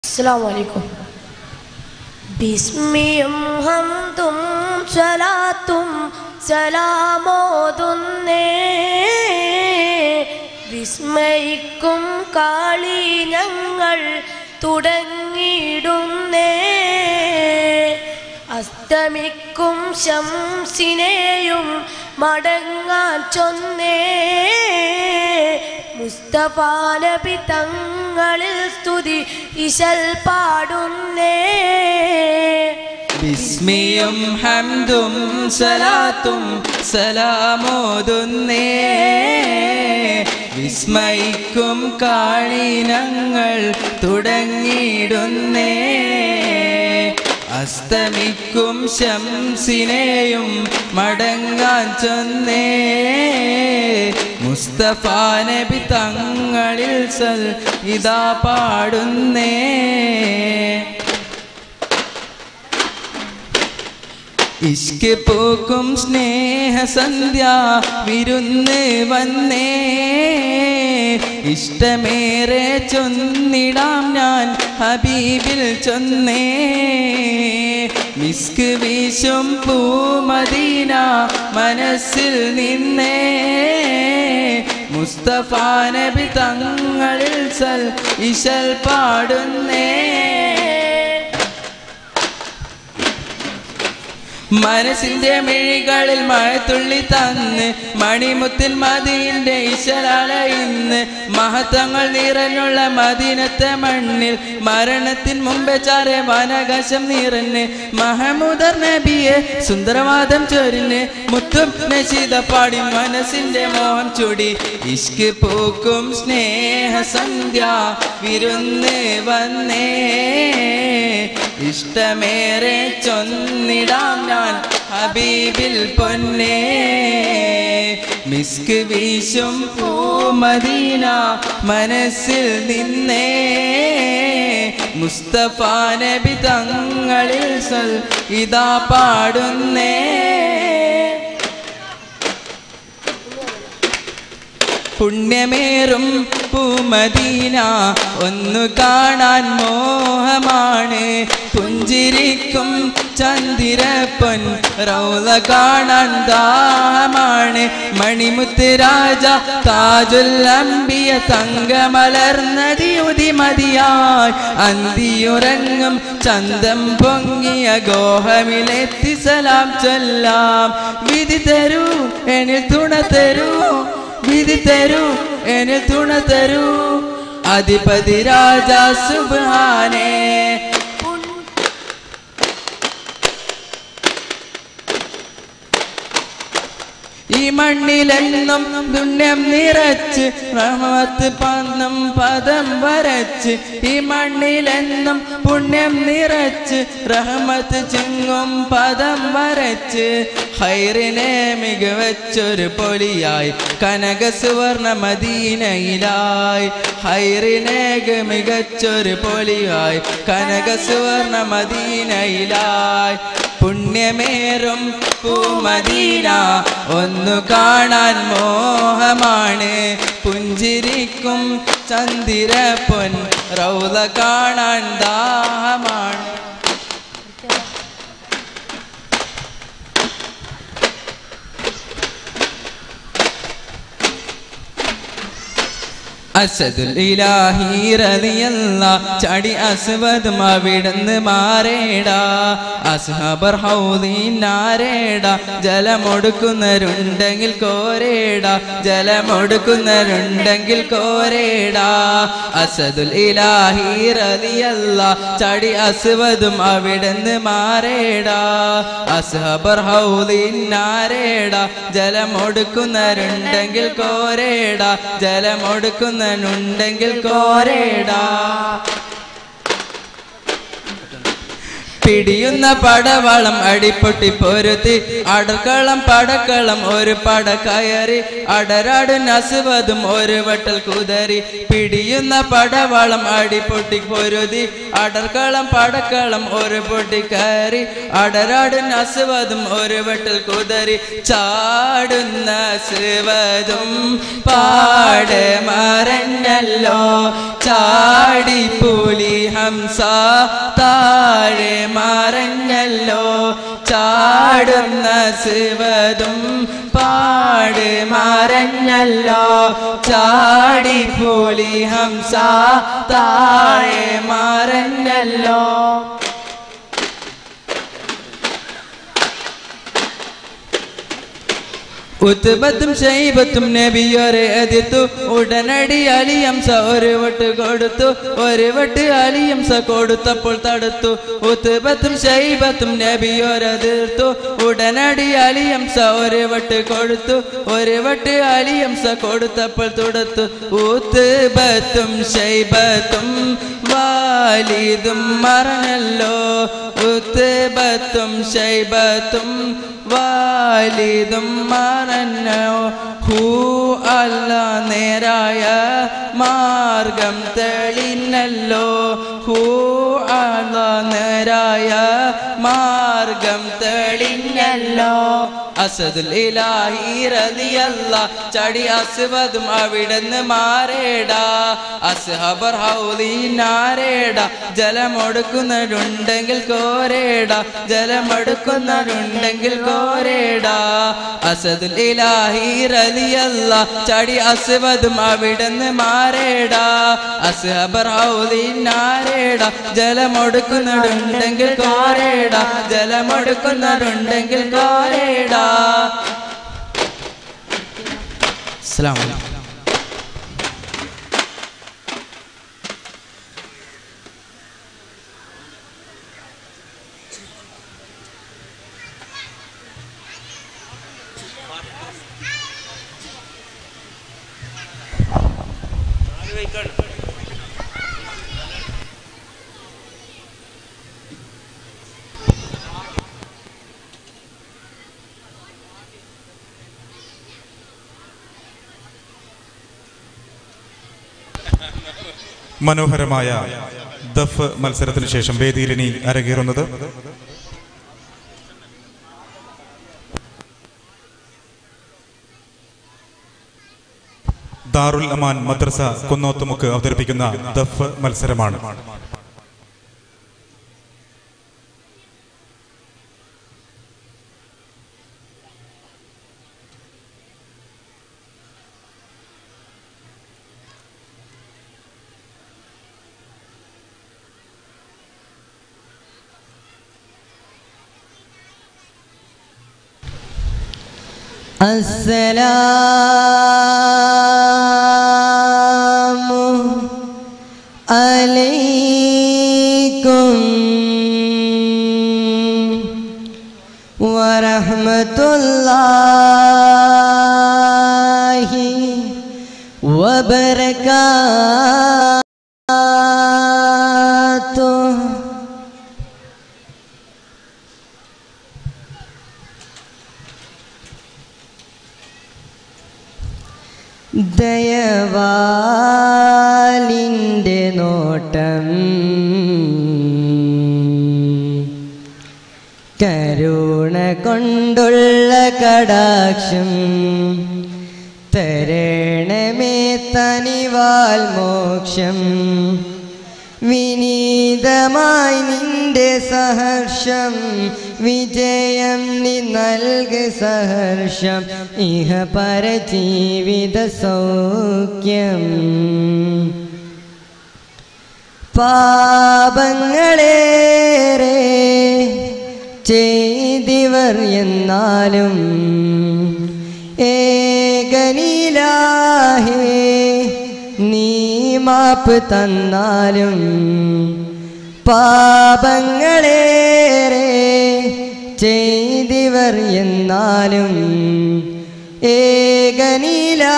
അസ്സാം വലൈക്കും ബിസ്മിയും ഹംദും സലാത്തും സലാമോതുന്നേ വിസ്മയിക്കും കാളി ഞങ്ങൾ തുടങ്ങിയിടുന്നേ അസ്തമിക്കും ശംസിനെയും മടങ്ങാൻ ചൊന്നേ മുസ്തഫ നബി തങ്ങളിൽ സ്തുതി ഇശൽ പാടുന്നേ ബിസ്മിയും ഹംദും സലാത്തും സലാമോതുന്നേ വിസ്മയിക്കും കാളിനങ്ങൾ തുടങ്ങിയിടുന്നേ അസ്തമിക്കും ശംസിനെയും മടങ്ങാൻ ചൊന്നേ മുസ്തഫ നബി തങ്ങളിൽ സൽ ഇതാ പാടുന്നേ ഇഷ്ക് പൂക്കും സ്നേഹസന്ധ്യ വിരുന്ന് വന്നേ ഇഷ്ടമേറെ ചൊന്നിടാം ഞാൻ ഹബീബിൽ ചൊന്നേ മിസ്ക് വീശും പൂമദീന മനസ്സിൽ നിന്നേ മുസ്തഫ നബി തങ്ങളിൽ സൽ ഇശൽ പാടുന്നേ മനസ്സിന്റെ മിഴികളിൽ മഴത്തുള്ളി തന്ന് മണിമുത്തിൻ മതിന്റെ ഇശലാല ഇന്ന് മഹത്വങ്ങൾ നിറഞ്ഞുള്ള മദീനത്തെ മണ്ണിൽ മരണത്തിൻ മുമ്പേ ചാരെ വനകശം നിറഞ്ഞ് മഹമൂദർ നബിയെ സുന്ദരവാദം ചൊരിഞ്ഞ് മുത്തും നശീത പാടി മനസ്സിന്റെ മോഹം ചൂടി ഇഷ്ക് പൂക്കും സ്നേഹസന്ധ്യ വിരുന്ന് വന്നേ ഇഷ്ടമേറെ ചൊന്നിടാം ഞാൻ ഹബീബിൽ പൊന്നേ മിസ്ക് വീശും പൂമദീന മനസ്സിൽ നിന്നേ മുസ്തഫ നബി തങ്ങളിൽ സൽ ഇതാ പാടുന്നേ പുണ്യമേറും പൂമദീന ഒന്നു കാണാൻ മോഹമാണ് പുഞ്ചിരിക്കും ചന്ദിരപ്പൊൻ റൗല കാണാൻ ദാഹമാണ് മണിമുത്ത് രാജ താജുൽ അംബിയ തങ്കമലർന്നതി ഉതിമതിയായി അന്തിയുറങ്ങും ചന്തം പൊങ്ങിയ ഗോഹമിലെത്തി സലാം ചൊല്ലാം വിധി തരൂ എന്നിൽ തുണ തരൂ വിധി തരൂ എന്നെ തുണ തരൂ അധിപതി രാജ സുബാനേ ഈ മണ്ണിലെന്നും പുണ്യം നിറച്ച് റഹ്മത്ത് പന്നം പദം വരച്ച് ഈ മണ്ണിലെന്നും പുണ്യം നിറച്ച് റഹ്മത്ത് ചിങ്ങും പദം വരച്ച് ഹൈറിനെ മികവച്ചൊരു പൊലിയായി കനക സുവർണ മദീനയിലായി ഹൈറിനെ മികച്ചൊരു പൊലിയായി കനക സുവർണ മദീനയിലായി പുണ്യമേറും പൂമദീന ഒന്നു കാണാൻ മോഹമാണ് പുഞ്ചിരിക്കും ചന്ദിര പൊൻ റൗല കാണാൻ ദാഹമാണ് അസദുൽ ഇലാഹി റളിയല്ല ചടി അസ്വദ് അവിടുന്ന് മാറേടാ അസ്ഹബർ ഹൗദീനാരേടാ ജലമൊടുക്കുന്നവരുണ്ടെങ്കിൽ കോരേടാ ജലമൊടുക്കുന്നവരുണ്ടെങ്കിൽ കോരേടാ അസദുൽ ഇലാഹി റളിയല്ല ചടി അസ്വദും അവിടുന്ന് മാറേടാ അസ്ഹബർ ഹൗദീനാരേടാ ജലമൊടുക്കുന്നവരുണ്ടെങ്കിൽ കോരേടാ ജലമൊടുക്കുന്ന ുണ്ടെങ്കിൽ കോരേടാ പിടിയുന്ന പടവളം അടിപ്പൊട്ടി പൊരുത്തി അടക്കളം പടക്കളം ഒരു പട കയറി അടരാട് നസുവതും ഒരു വട്ടൽ കുതറി പിടിയുന്ന പടവളം അടിപ്പൊട്ടി പൊരുതി അടർക്കളം പടക്കളം ഒരു പൊട്ടി കയറി അടരാട് നസുവതും ഒരു വട്ടൽ കുതറി ചാടുന്ന ശിവതും പാടെ മറഞ്ഞല്ലോ ചാടി പുലി ഹംസ താഴെ മറഞ്ഞല്ലോ ചാടുന്ന ശിവതും പാട് മറഞ്ഞല്ലോ ചാടി പുലി ഹംസ താഴെ മറഞ്ഞല്ലോ ഉത്തുബത്തും ഷൈബത്തും നബിയോരെ എതിർത്തു ഉടനടി അലിയംസ ഒരു വട്ട് കൊടുത്തു ഒരു വട്ട് അലിയംസ കൊടുത്തപ്പോൾ തടുത്തു ഉത്തുബത്തും ഷൈബത്തും നബിയോരെതിർത്തു ഉടനടി അലിയംസ ഒരു വട്ട് കൊടുത്തു ഒരു വട്ട് അലിയംസ കൊടുത്തപ്പോൾ തുടത്തു ഉത്തുബത്തും ഷൈബത്തും വാലിദും മറഞ്ഞല്ലോ ഉത്തുബത്തും ഷൈബത്തും വാലിദും മറഞ്ഞോ ഹൂ അല്ല നേരായ മാർഗം തെളിഞ്ഞല്ലോ ഹൂ അല്ല നേരായ മാർഗം തെളിഞ്ഞല്ലോ അസദുൽ ഇലാഹി റളിയല്ല ചടി അസ്വദും അവിടുന്ന് മാറേടാ അസ്ഹബർ ഹൗലി നാരേടാ ജലമൊടുക്കുന്നവരുണ്ടെങ്കിൽ കോരേടാ ജലമൊടുക്കുന്നവരുണ്ടെങ്കിൽ കോരേടാ അസദുൽ ഇലാഹി റളിയല്ല ചടി അസ്വദും അവിടുന്ന് മാറേടാ അസ്ഹബർ ഹൗലി നാരേടാ ജലമൊടുക്കുന്നവരുണ്ടെങ്കിൽ കോരേടാ ജലമൊടുക്കുന്നവരുണ്ടെങ്കിൽ കോരേടാ അസ്സലാമു അലൈക്കും മനോഹരമായ ദഫ് മത്സരത്തിന് ശേഷം വേദിയിൽ ഇനി അരങ്ങേറുന്നത് ദാറുൽ അമാൻ മദ്രസ കുന്നോത്തുമുക്ക് അവതരിപ്പിക്കുന്ന ദഫ് മത്സരമാണ് السلام عليكم ورحمة الله وبركاته ദയവാലിൻ്റെ നോട്ടം കരുണ കൊണ്ടുള്ള കടാക്ഷം തരണമേ തനിവാൽ മോക്ഷം വിനീതമായി നിന്റെ സഹർഷം വിജയം നീ നൽക് സഹർഷം ഇഹ പരജീവിത സൗഖ്യം പാപങ്ങളേറെ ചെയ്തിവർ എന്നാലും ഏകനിലാഹേ നീ മാപ്പ് തന്നാലും പാപങ്ങളേറെ ചെയ്തിവർ എന്നാലും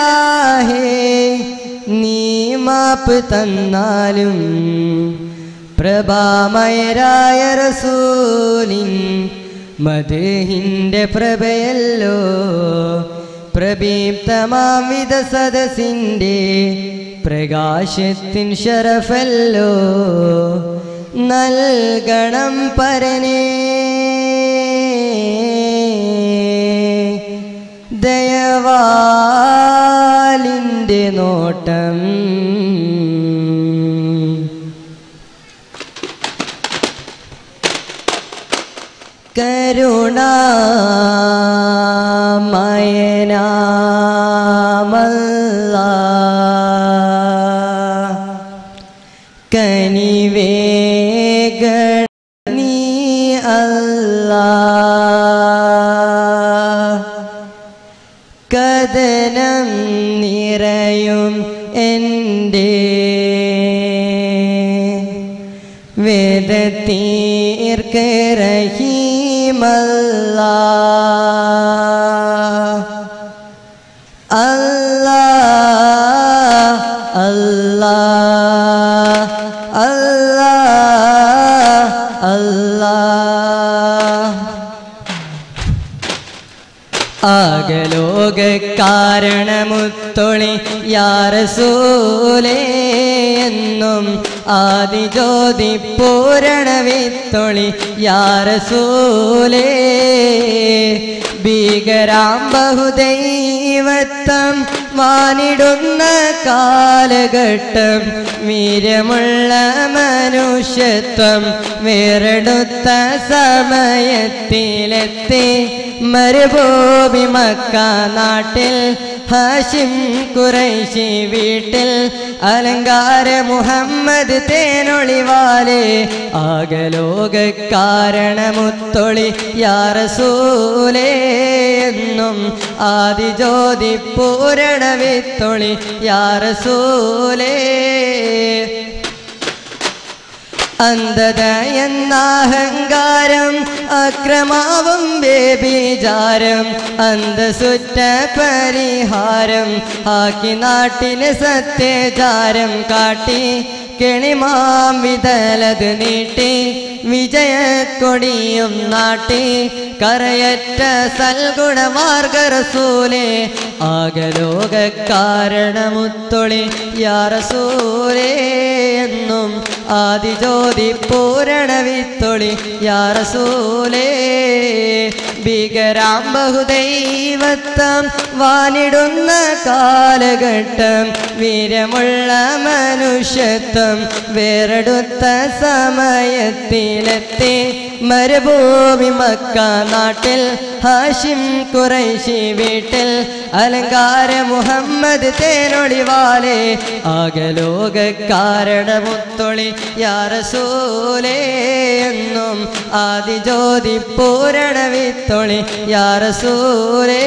ഏകനിലാഹേ നീ മാപ്പ് തന്നാലും പ്രഭാമയരായ റസൂലിൻ മധുഹിൻ്റെ പ്രഭയല്ലോ പ്രദീപ്തമാം വിധ സദസിൻ്റെ പ്രകാശത്തിൻ ശരഫല്ലോ നൽകണം പരനേ ദയവാലിൻ്റെ നോട്ടം കരുണാമയനാമല്ല കനിവേഗ നീ അല്ല കഥനം നിറയും എൻ്റെ വേദത്തീർക്കരഹീമല്ല അല്ലാ അല്ലാ അല്ലാ അല്ലാ ആകലോക കാരണമുത്തൊളി യാറസൂലേ എന്നും ആദിജ്യോതി പൂരണവിത്തൊളി യാറസൂലേ ഭീകരാം ബഹുദൈവത്വം വാനിടുന്ന കാലഘട്ടം വീര്യമുള്ള മനുഷ്യത്വം വേറെടുത്ത സമയത്തിലെത്തി മരുഭൂമി മക്ക നാട്ടിൽ ഹാഷിം കുറൈശി വീട്ടിൽ അലങ്കാര മുഹമ്മദ് തേനൊളിവാലെ ആകലോക കാരണമുത്തൊളി യാറസൂലേ എന്നും ആദിജ്യോതി പൂരണവിത്തൊളി യാറസൂലേ അന്ധത എന്നഹങ്കാരം അക്രമാവും ബേബിചാരം അന്ധസുറ്റ പരിഹാരം ആക്കി നാട്ടിന് സത്യചാരം കാട്ടി കെണിമാം വിതലത് നീട്ടി വിജയക്കൊടിയും നാട്ടി കരയറ്റ സൽഗുണമാർഗരസൂലേ ആകലോക കാരണമുത്തൊളി യാറസൂലേ എന്നും ആദിജ്യോതി പൂരണവിത്തൊളി യാറസൂലേ ഭീകരാം ബഹുദൈവത്വം വാനിടുന്ന കാലഘട്ടം വീര്യമുള്ള മനുഷ്യത്വം വേറെടുത്ത സമയത്തിലെത്തി മരുഭൂമി മക്ക നാട്ടിൽ ഹാഷിം കുറൈശി വീട്ടിൽ അലങ്കാര മുഹമ്മദ് തേനൊളിവാലെ ആകലോക കാരണമുത്തൊളി യാറസൂലേ എന്നും ആദിജ്യോതി പൂരണവിത്തൊളി യാറസൂലേ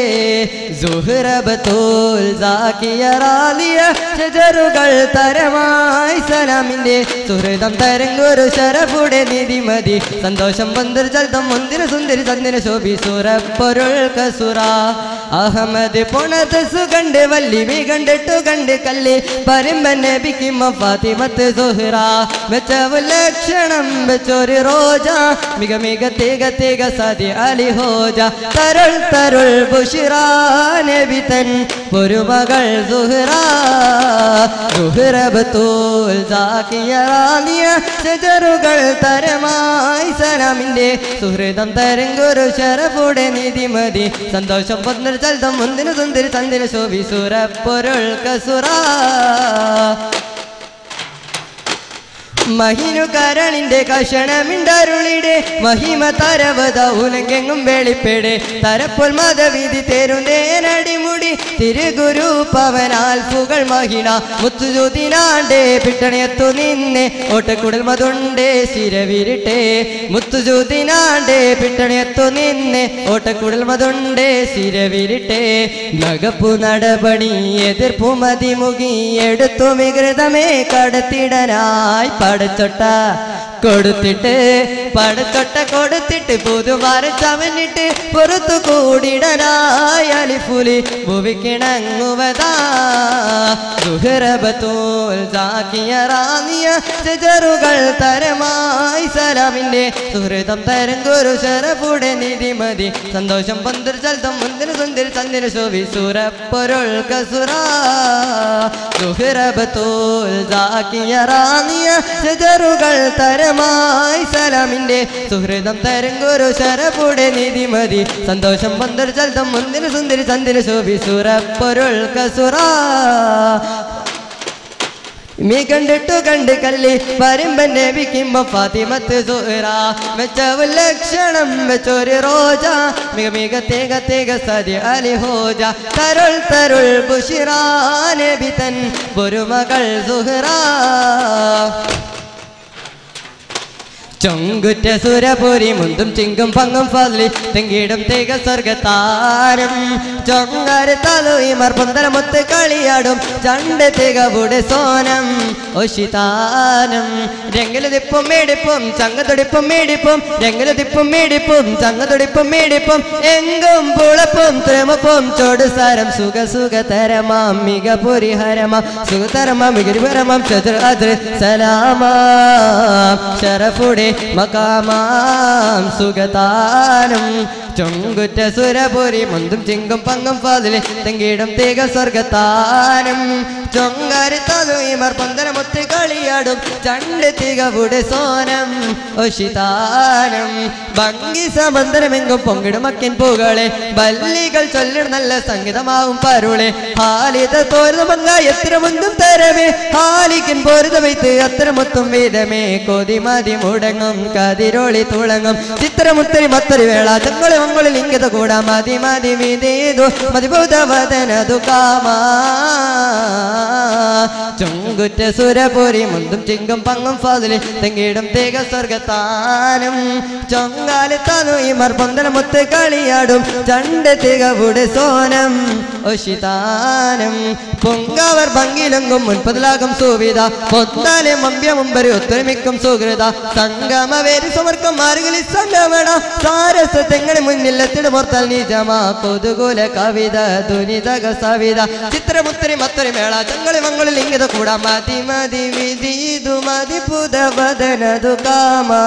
സുഹ്റബത്തോൽ സാക്കിയറാലിയ ഷജറുകൾ തരമായി സലാമിന്റെ സുഹൃതം തരങ്കൊരു ശരഫുടെ നിധിമതി സന്തോഷം പന്തിർ ചൽതം മുന്തിര സുന്ദരി ചന്ദിര ശോഭി സുരപ്പൊരുൾ കസുറ അഹമ്മദ് പുണത്ത് സുഗണ്ട് വല്ലി കണ്ടിട്ടു കണ്ട് കല്ല് പരമ്പൻ നബിക്കും ഫാത്തിമത്ത് സുഹ്റ വെച്ചവ് ലക്ഷണം വെച്ചൊരു റോജ മിക മിക തേക തേക സതി അലി ഹോജ തരുൾ തരുൾ ബുഷിറ നബി തൻ ഒരു മകൾ സുഹ്റ സുഹ്റബത്തൂൽ സാക്കിയറാലിയ ഷജറുകൾ തരമായി സലാമിന്റെ സുഹൃതം തരങ്കൊരു ശരഫുടെ നിധിമതി സന്തോഷം പൊന്നൽ ചൽതം മുന്തിന് സുന്ദരി ചന്ദിര ശോഭി സുരപ്പൊരുൾ കസുറ മഹിനു കരണിന്റെ കഷണമിണ്ടരുളിടെ മഹിമ തരവത ഉലങ്കെങ്ങും വെളിപ്പെടെ തരപ്പൊൽ മതവിധി തേരുന്നേനടിമുടി തിരുഗുരു പവനാൽ പുകൾ മഹിണ മുത്തുജോതിനാണ്ടേ പിട്ടണയത്തു നിന്നെ ഓട്ടക്കുടൽ മതുണ്ടേ ശിരവിരിട്ടെ മുത്തുജോതിനാണ്ടേ പിട്ടണയത്തു നിന്നെ ഓട്ടക്കുടൽ മതുണ്ടേ ശിരവിരിട്ടെ നഗപ്പു നടപടി എതിർപ്പു മതിമുകി എടുത്തു വികൃതമേ കടത്തിടനായി പടച്ചൊട്ട കൊടുത്തിട്ട് പടുത്തൊട്ട കൊടുത്തിട്ട് പുതുമാര ചവന്നിട്ട് പുറത്തു കൂടിടനായ അലിഫുലി ഭുവിക്കിണങ്ങുവതാ സുഹൃബത്തോൽ ജാക്കിയ റാന്നിയ ചെജറുകൾ തരമായി സലാമിന്റെ സുഹൃതം തരം ഗുരു ശരപുടെ നിധിമതി സന്തോഷം പന്തിർ ചൽതം മുന്തിര സുന്ദര ചന്ദ്ര ശോഭി സുരപ്പൊരുൾ കസുറ സുഹൃബത്തോൽ ജാക്കിയ റാന്നിയ ചെജറുകൾ തരമായി സലാമിന്റെ സുഹൃതം തരം ഗുരു ശരപുടെ നിധിമതി സന്തോഷം പന്തിർ ചൽതം മുന്തിര സുന്ദര ചന്ദ്ര ശോഭി സുരപ്പൊരുൾ കസുറ മീ കണ്ടിട്ടു കണ്ട് കല്ലി വരുമ്പൻ നബിക്കുമ്പോ ഫാത്തിമത്ത് സുഹറ വെച്ചവ് ലക്ഷണം വെച്ചൊരു റോജ മിക മിക തേക തേക സതി അലി ഹോജ തരുൾ തരുൾ ബുഷിറാ നബി തൻ ഒരു മകൾ സുഹറ ചൊങ്കുറ്റ സുരപുരി മുന്തും ചിങ്കും പങ്കും ഫലി തെങ്കിടും തേക സ്വർഗത്താരം ചൊങ്ങാര് തലുയിമർ പൊന്തരമൊത്ത് കളിയാടും ചണ്ട് തികവുടെ സോനം ഒഷിതാനം രംഗലതിപ്പും മേടിപ്പും ചങ്ങതൊടിപ്പും മേടിപ്പും രംഗലതിപ്പും മേടിപ്പും ചങ്ങതൊടിപ്പും മേടിപ്പും എങ്കും പുളപ്പും ത്രമപ്പും ചോടുസാരം സുഖ സുഖതരമാം മിക പുരിഹരമാം സുഖതരമാം മികരിപരമാം ചതുർ അതിർ സലാമാം ശരഫുടെ മകാമാം സുഖതാനം ചൊങ്കുറ്റ സുരപുരി മുന്തും ചിങ്കും പങ്കും ഫാതിലെ തെങ്കിടും തീക സ്വർഗത്താനം ചൊങ്കാരി തതുയിമർ പന്തരമൊത്ത് കളിയാടും ചണ്ട് തികവുടെ സോനം ഒഷിതാനം ഭംഗി സമന്തരമെങ്കും പൊങ്കിടും മക്കൻ പൂകളെ ബല്ലികൾ ചൊല്ലിടും നല്ല സംഗീതമാവും പരുളെ ഹാലിത തോരുന്ന മങ്ങ എത്ര മുന്തും തരവേ ഹാലിക്കൻ പോരുത വൈത്ത് അത്ര മുത്തും വീതമേ കൊതി മതി മുടങ്ങും കതിരോളി തുളങ്ങും ചിത്രമുത്തരി മത്തൊരു വേള ചങ്ങളി മങ്ങളിൽ ഇംഗത കൂടാ മതി മതി വിധേതു മതിഭൂതവദനതു കാമാ ചുങ്കുറ്റ സുരപുരി മുന്തും ചിങ്കും പങ്ങും ഫതില് തെങ്കിടും തേക സ്വർഗത്താനും ചൊങ്കാലി തനു ഇമർ പൊന്തനമുത്ത് കളിയാടും ചണ്ട് തികവുടെ സോനം ഒഷിതാനം പൊങ്കവർ ഭംഗിലങ്കും മുൻപതിലാകും സുവിധ പൊന്നാലെ മമ്പ്യ മുമ്പര് ഒത്തൊരുമിക്കും സുഹൃത സംഗമവേരി സമർക്കം മാറുകളിൽ സംഗമണ സാരസ തെങ്ങളി മുന്നിൽ എത്തിടുമോർത്താൽ നിജമാ കൊതുകുല കവിത ദുനിതക സവിത ചിത്രമുത്തരി മത്തൊരി മേള ചങ്ങളി മങ്ങളിൽ ഇംഗിത കൂടാ മതി മതി വിധീതു മതി പുതവദനതു കാമാ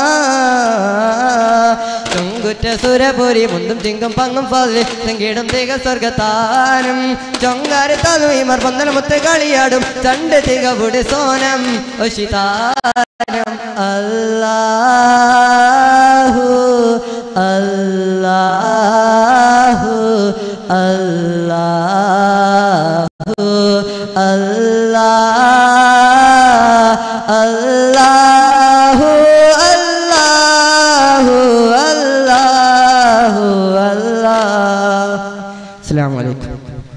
ചുങ്കുറ്റ സുരപുരി മുന്തും ചിങ്കും പങ്ങും ഫലി സംഗീടും തിക സ്വർഗത്താനും ചൊങ്കാരി തന്നു ഇമർ പന്തനമുത്ത് കളിയാടും ചണ്ട് തികവുടെ സോനം ഒഷിതാനം അല്ലാഹു അല്ലാഹു അല്ലാഹു അല്ലാഹ് അല്ലാഹു അല്ലാഹു അല്ലാഹു അല്ലാഹ് അസ്സലാമു അലൈക്കും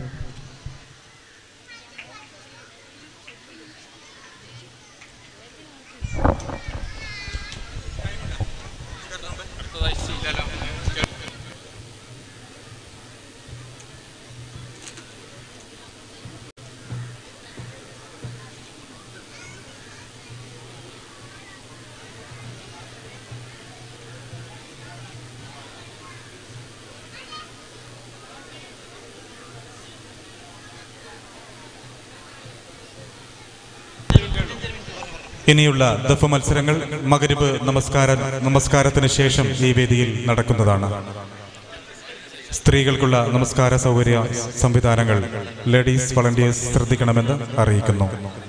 ഇനിയുള്ള ദഫ് മത്സരങ്ങൾ മകരിബ് നമസ്കാര നമസ്കാരത്തിന് ശേഷം ഈ വേദിയിൽ നടക്കുന്നതാണ് സ്ത്രീകൾക്കുള്ള നമസ്കാര സൗകര്യ സംവിധാനങ്ങൾ ലേഡീസ് വളണ്ടിയേഴ്സ് ശ്രദ്ധിക്കണമെന്ന് അറിയിക്കുന്നു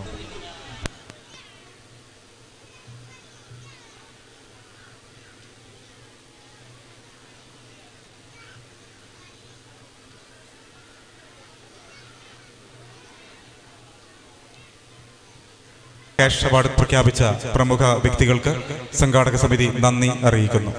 ക്യാഷ് അവാർഡ് പ്രഖ്യാപിച്ച പ്രമുഖ വ്യക്തികൾക്ക് സംഘാടക സമിതി നന്ദി അറിയിക്കുന്നു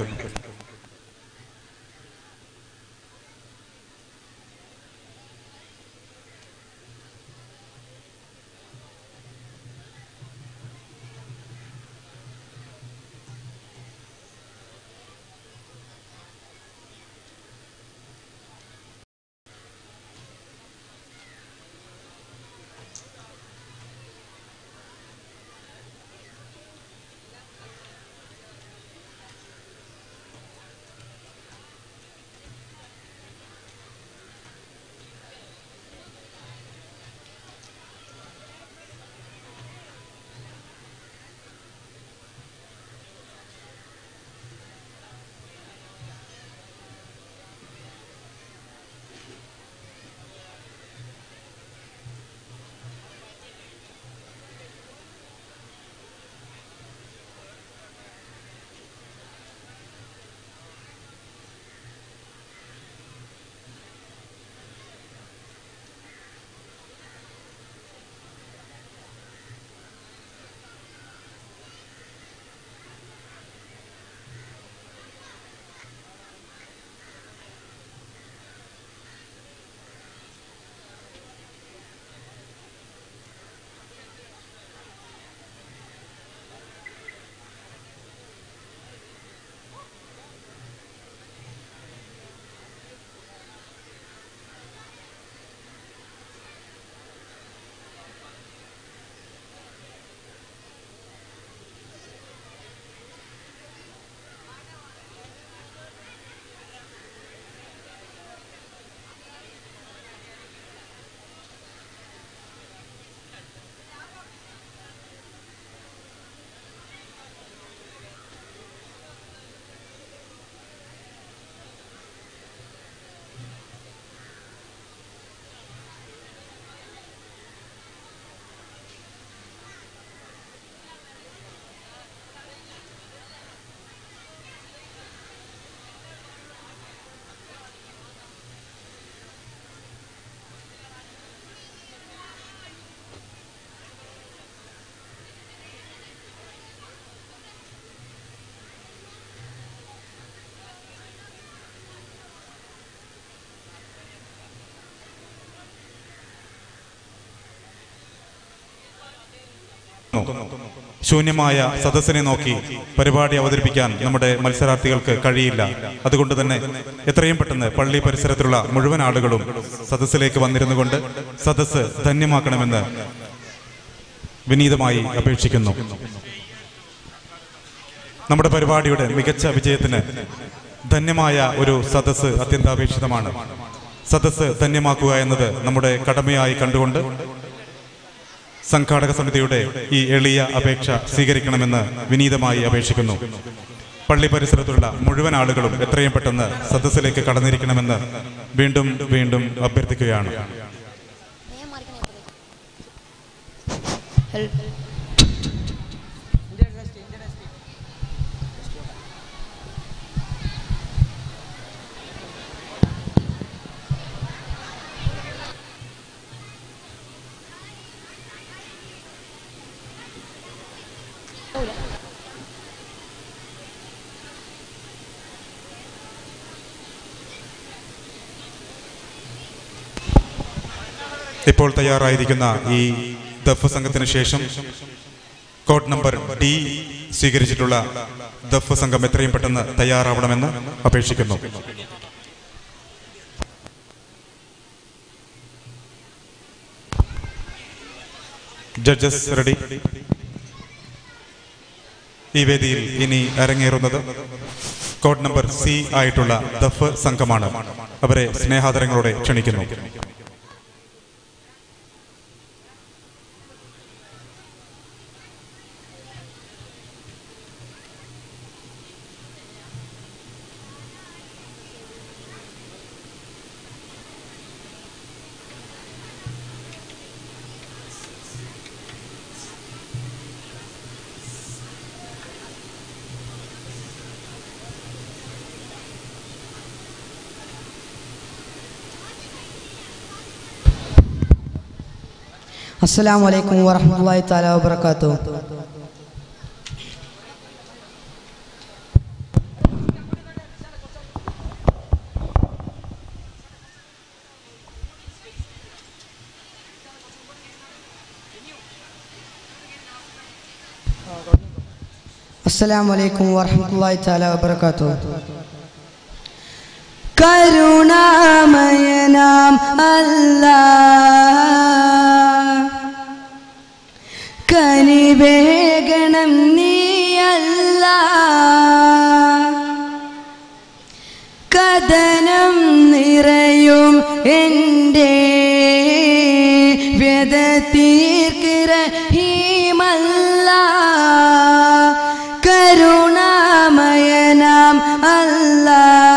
ശൂന്യമായ സദസ്സിനെ നോക്കി പരിപാടി അവതരിപ്പിക്കാൻ നമ്മുടെ മത്സരാർത്ഥികൾക്ക് കഴിയില്ല അതുകൊണ്ട് തന്നെ എത്രയും പെട്ടെന്ന് പള്ളി പരിസരത്തുള്ള മുഴുവൻ ആളുകളും സദസ്സിലേക്ക് വന്നിരുന്നു കൊണ്ട് സദസ്സ് ധന്യമാക്കണമെന്ന് വിനീതമായി അപേക്ഷിക്കുന്നു നമ്മുടെ പരിപാടിയുടെ മികച്ച വിജയത്തിന് ധന്യമായ ഒരു സദസ്സ് അത്യന്താപേക്ഷിതമാണ് സദസ്സ് ധന്യമാക്കുക എന്നത് നമ്മുടെ കടമയായി കണ്ടുകൊണ്ട് സംഘാടക സമിതിയുടെ ഈ എളിയ അപേക്ഷ സ്വീകരിക്കണമെന്ന് വിനീതമായി അപേക്ഷിക്കുന്നു പള്ളി പരിസരത്തുള്ള മുഴുവൻ ആളുകളും എത്രയും പെട്ടെന്ന് സദസ്സിലേക്ക് കടന്നിരിക്കണമെന്ന് വീണ്ടും വീണ്ടും അഭ്യർത്ഥിക്കുകയാണ് ഇപ്പോൾ തയ്യാറായിരിക്കുന്ന ഈ ദഫ് സംഘത്തിന് ശേഷം കോഡ് നമ്പർ ഡി സ്വീകരിച്ചിട്ടുള്ള ദഫ് സംഘം എത്രയും പെട്ടെന്ന് തയ്യാറാവണമെന്ന് അപേക്ഷിക്കുന്നു ജഡ്ജസ് റെഡി ഈ വേദിയിൽ ഇനി അരങ്ങേറുന്നത് കോഡ് നമ്പർ സി ആയിട്ടുള്ള ദഫ് സംഘമാണ് അവരെ സ്നേഹാദരങ്ങളോടെ ക്ഷണിക്കുന്നു അസ്സലാമു അലൈക്കും വറഹ്മത്തുള്ളാഹി തആല വബറകാതുഹു അസ്സലാമു അലൈക്കും വറഹ്മത്തുള്ളാഹി തആല വബറകാതുഹു കരുണാമയനാം അല്ലാ കനിവേഗണം നീയല്ല കഥനം നിറയും എൻ്റെ വ്യത തീർക്കിറഹീമല്ല കരുണാമയനാം അല്ല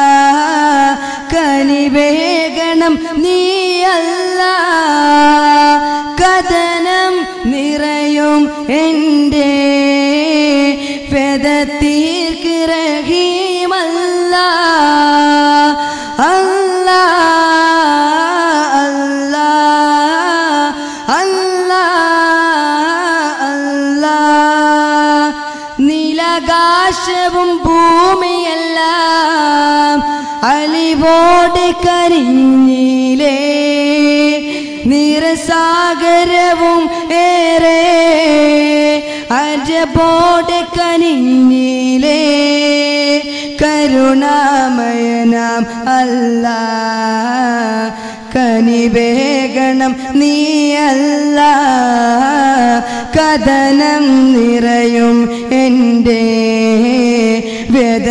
കനിവേഗണം നീയല്ല കഥനം നിറയും എൻ്റെ ഫെദത്തീർക്കിറഹീമല്ല അല്ല അല്ല അല്ല അല്ല നീലകാശവും ഭൂമിയെല്ലാം അലിവോടെ കരിഞ്ഞിലേ നിറസാഗരവും ഏറെ അജബോടെ കനിഞ്ഞിലേ കരുണാമയനാം അല്ല കനിവേഗണം നീയല്ല കഥനം നിറയും എൻ്റെ വ്യത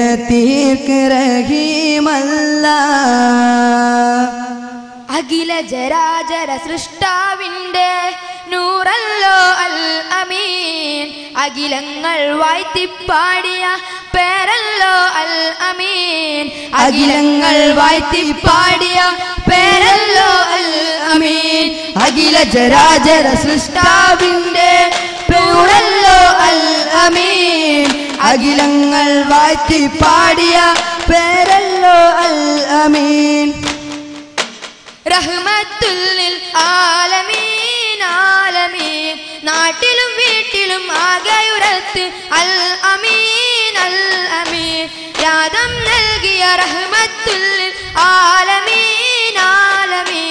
തീർക്കിറഹീമല്ല അഖില ജരാചര സൃഷ്ടാവിന്റെ നൂറല്ലോ അൽ അമീൻ അഖിലങ്ങൾ വായ്ത്തിപ്പാടിയ പേരല്ലോ അൽ അമീൻ അഖിലങ്ങൾ വായ്ത്തിപ്പാടിയ പേരല്ലോ അൽ അമീൻ അഖില ജരാചര സൃഷ്ടാവിന്റെ പേരല്ലോ അൽ അമീൻ അഖിലങ്ങൾ വായ്ത്തിപ്പാടിയ പേരല്ലോ അൽ അമീൻ റഹ്മത്തുല്ലിൽ ആലമീൻ ആലമീൻ നാട്ടിലും വീട്ടിലും ആകെയുരത്ത് അൽ അമീൻ അൽ അമീൻ യാദം നൽകിയ റഹ്മത്തുല്ലിൽ ആലമീൻ ആലമീൻ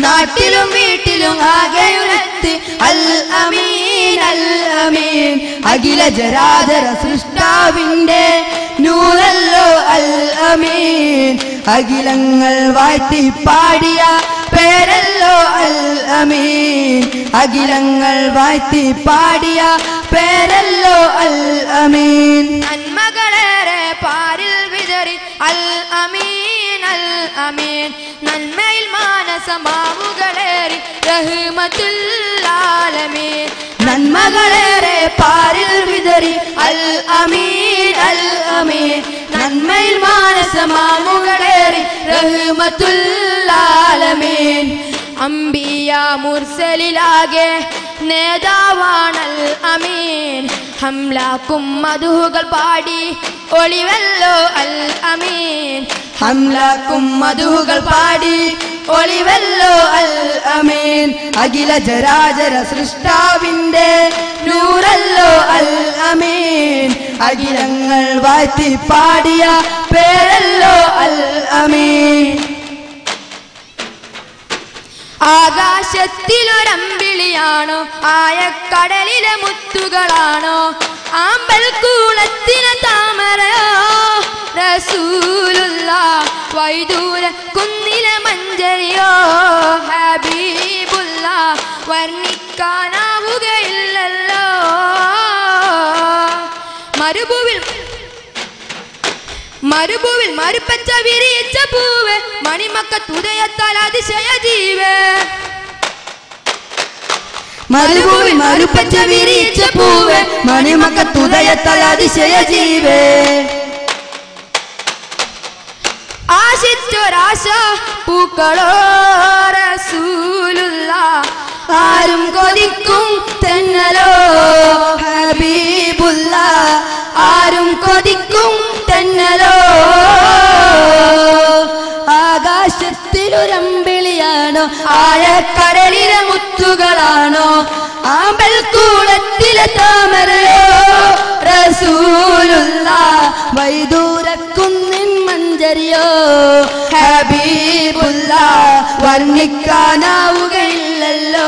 നാട്ടിലും വീട്ടിലും ആകെയുരത്ത് അൽ അമീൻ അൽ അമീൻ അഖില ജരാചര സൃഷ്ടാവിന്റെ നൂറല്ലോ അൽ അമീൻ അഖിലങ്ങൾ വാഴ്ത്തി പാടിയ പേരല്ലോ അൽ അമീൻ അഖിലങ്ങൾ വാഴ്ത്തി പാടിയ പേരല്ലോ അൽ അമീൻ നന്മകളേറെ പാരിൽ വിതറി അൽ അമീൻ അൽ അമീൻ നന്മയിൽ മാനസമാവുകളേറി റഹ്മത്തുല്ലാലമീൻ നന്മകളേറെ പാരിൽ വിതറി അൽ അമീൻ അൽ അമീൻ നന്മയിൽ മാനസമാമുകളേറി റഹ്മത്തുല്ലാലമീൻ അംബിയ മുർസലിലാകെ നേതാവാണൽ അമീൻ ഹംലാക്കും മധുകൾ പാടി ഒളിവല്ലോ അൽ അമീൻ ഹംലാക്കും മധുകൾ പാടി ഒളിവല്ലോ അൽ അമീൻ അഖില ജരാചര സൃഷ്ടാവിന്റെ നൂറല്ലോ അൽ അമീൻ അഖിലങ്ങൾ വാഴ്ത്തി പാടിയ പേരല്ലോ അൽ അമീൻ ആകാശത്തിലൊരമ്പിളിയാണോ ആയക്കടലിലെ മുത്തുകളാണോ ആമ്പൽ കൂളത്തിലെ താമരയോ റസൂലുള്ള വൈദൂര കുന്നിലെ മഞ്ചരിയോ ഹബീബുള്ള വർണ്ണിക്കാനാവുകയില്ലല്ലോ മരുഭുവിൽ മരുഭൂവിൽ മരുപ്പച്ച വിരിയിച്ച പൂവ് മണിമക്ക തുതയത്താൽ അതിശയ ജീവേ മരുഭൂമി മരുപ്പച്ച വിരിച്ച പൂവ് മണിമക്ക തുതയത്തൽ അതിശയ ജീവേ ആശിച്ചൊരാശ പൂക്കളോ റസൂലുള്ള ആരും കൊതിക്കും തെന്നലോ ഹബീബുല്ല ആരും കൊതിക്കും തെന്നലോ ആകാശത്തിലൊരമ്പിളിയാണോ ആഴക്കടലിലെ മുത്തുകളാണോ ആമ്പൽ കൂളത്തിലെ താമരയോ റസൂലുള്ള വൈദൂരക്കുന്നിൻ മഞ്ചരിയോ ഹബീബുല്ല വർണ്ണിക്കാനാവുകയില്ലല്ലോ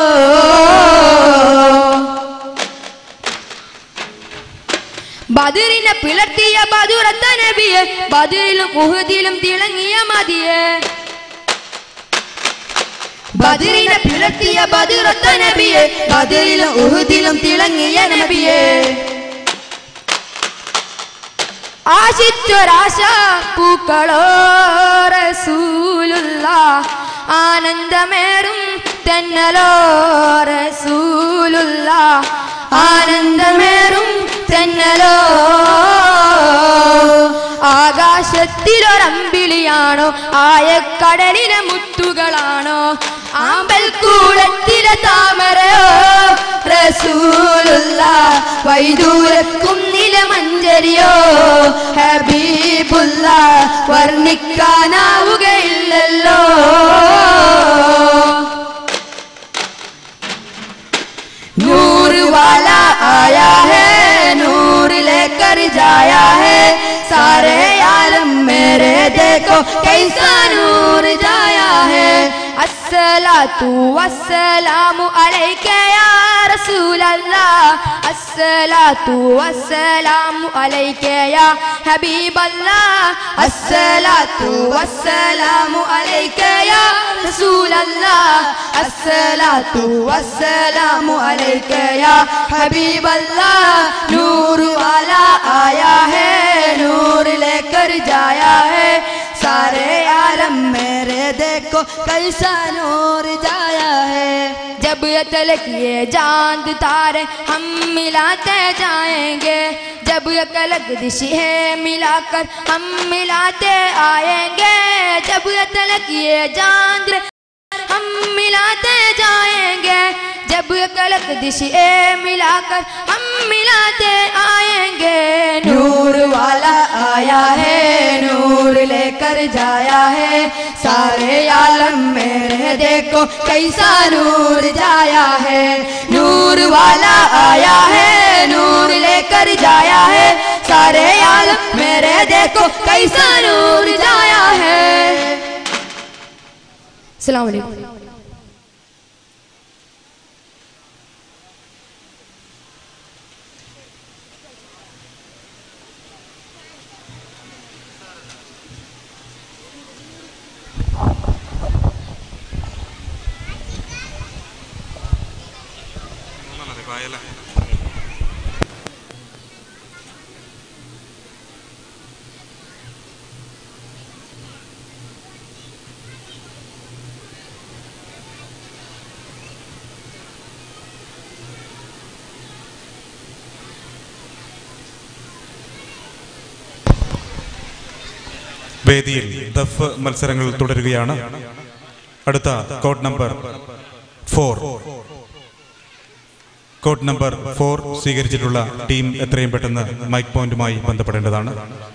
ബദിറിനെ പിളർത്തിയ ബദുറത്ത നബിയെ ബദിറിലും ഉഹദിലും തിളങ്ങിയ മതിയെ ബദിറിനെ പിളർത്തിയ ബദിറത്ത നബിയെ ബദിറിലും ഉഹുദിലും തിളങ്ങിയ നബിയെ ആശിച്ചൊരാശ പൂക്കളോ റസൂലുള്ള ആനന്ദമേറും തെന്നലോ റസൂലുള്ള ആനന്ദമേറും തെന്നലോ ആകാശത്തിലൊരമ്പിളിയാണോ ആയക്കടലിലെ മുത്തുകളാണോ ആമ്പൽ കൂടത്തിലെ താമരയോ റസൂലുള്ള വൈദൂരക്കുന്നിലെ മഞ്ചരിയോ ഹബീബുല്ല വർണ്ണിക്കാനാവുകയില്ലല്ലോ नूर वाला आया है नूर लेकर जाया है सारे आलम मेरे देखो कैसा नूर जाया है अस्सलातु वस्सलामु अलैका या रसूल अल्लाह अस्सलातु वस्सलामु अलैका या हबीब अल्लाह अस्सलातु वस्सलामु अलैका या रसूल अल्लाह अस्सलातु वस्सलामु अलैका या हबीब अल्लाह नूर वाला आया है नूर लेकर जाया है सारे आलम मेरे देखो कैसा नूर जाया है जब ये तलक ये चांद तारे हम मिलाते जाएंगे जब ये कलक दिशी है मिलाकर हम मिलाते आएंगे जब ये तलक ये चांद हम मिलाते जाएंगे जब ये कलक दिशी है मिलाकर हम मिलाते आएंगे नूर वाला आया है नूर लेकर जाया है सारे आलम मेरे देखो कैसा नूर जाया है नूर वाला आया है नूर लेकर जाया है सारे आलम मेरे देखो कैसा नूर जाया है अस्सलाम वालेकुम വേദിയിൽ ദഫ് മത്സരങ്ങൾ തുടരുകയാണ് അടുത്ത code number four code number four സ്വീകരിച്ചിട്ടുള്ള ടീം എത്രയും പെട്ടെന്ന് മൈക്ക് പോയിന്റുമായി ബന്ധപ്പെടേണ്ടതാണ്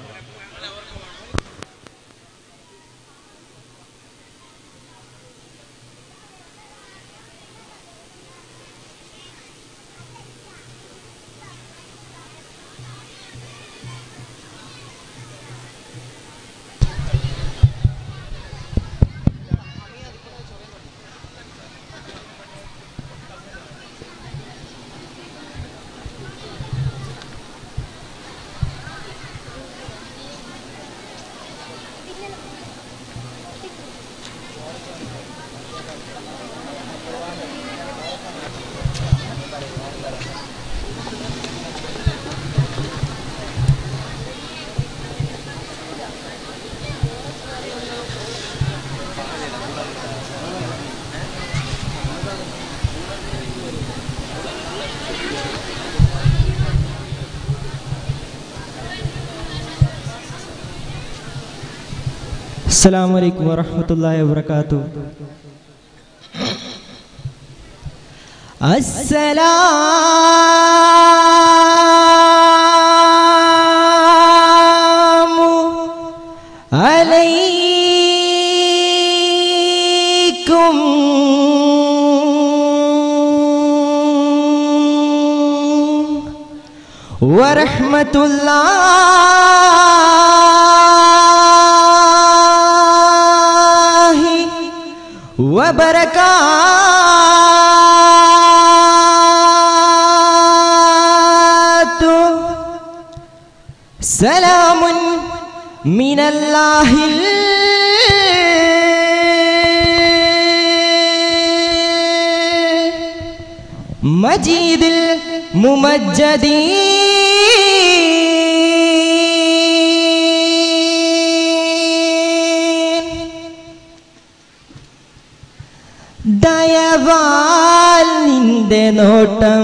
السلام عليكم ورحمة الله وبركاته السلام عليكم ورحمة الله وبركاته سلام من الله المجيد الممجد ദയവാൽ നിന്റെ നോട്ടം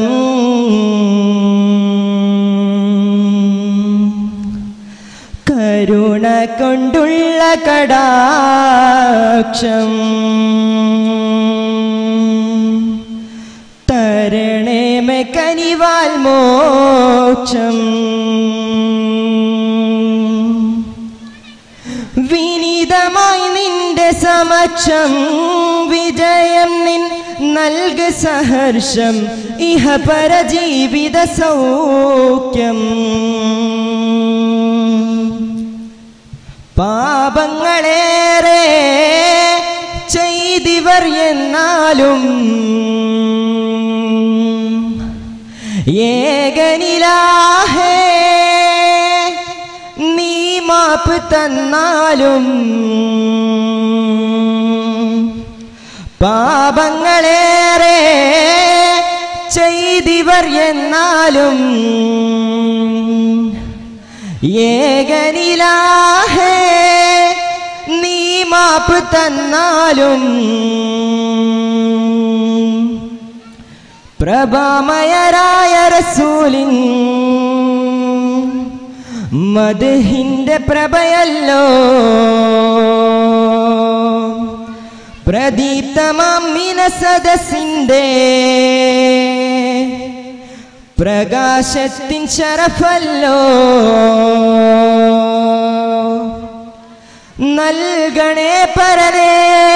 കരുണ കൊണ്ടുള്ള കടാക്ഷം തരണേമെ കനിവാൽ മോക്ഷം വിനീതമായി നിന്റെ സമക്ഷം വിജയം നിൻ നൽക സഹർഷം ഇഹ പരജീവിത സൗഖ്യം പാപങ്ങളേറെ ചെയ്തിവർ എന്നാലും ഏകനിലാഹേ നീ മാപ്പ് തന്നാലും പാപങ്ങളേറെ ചെയ്തിവർ എന്നാലും ഏകനിലാഹേ നീ മാപ്പ് തന്നാലും പ്രഭാമയരായ റസൂലിൻ മധുഹിന്റെ പ്രഭയല്ലോ പ്രദീപ്തമാമിന സദസ്സിന്റെ പ്രകാശത്തിൻ ശരഫല്ലോ നൽകണേ പരനേ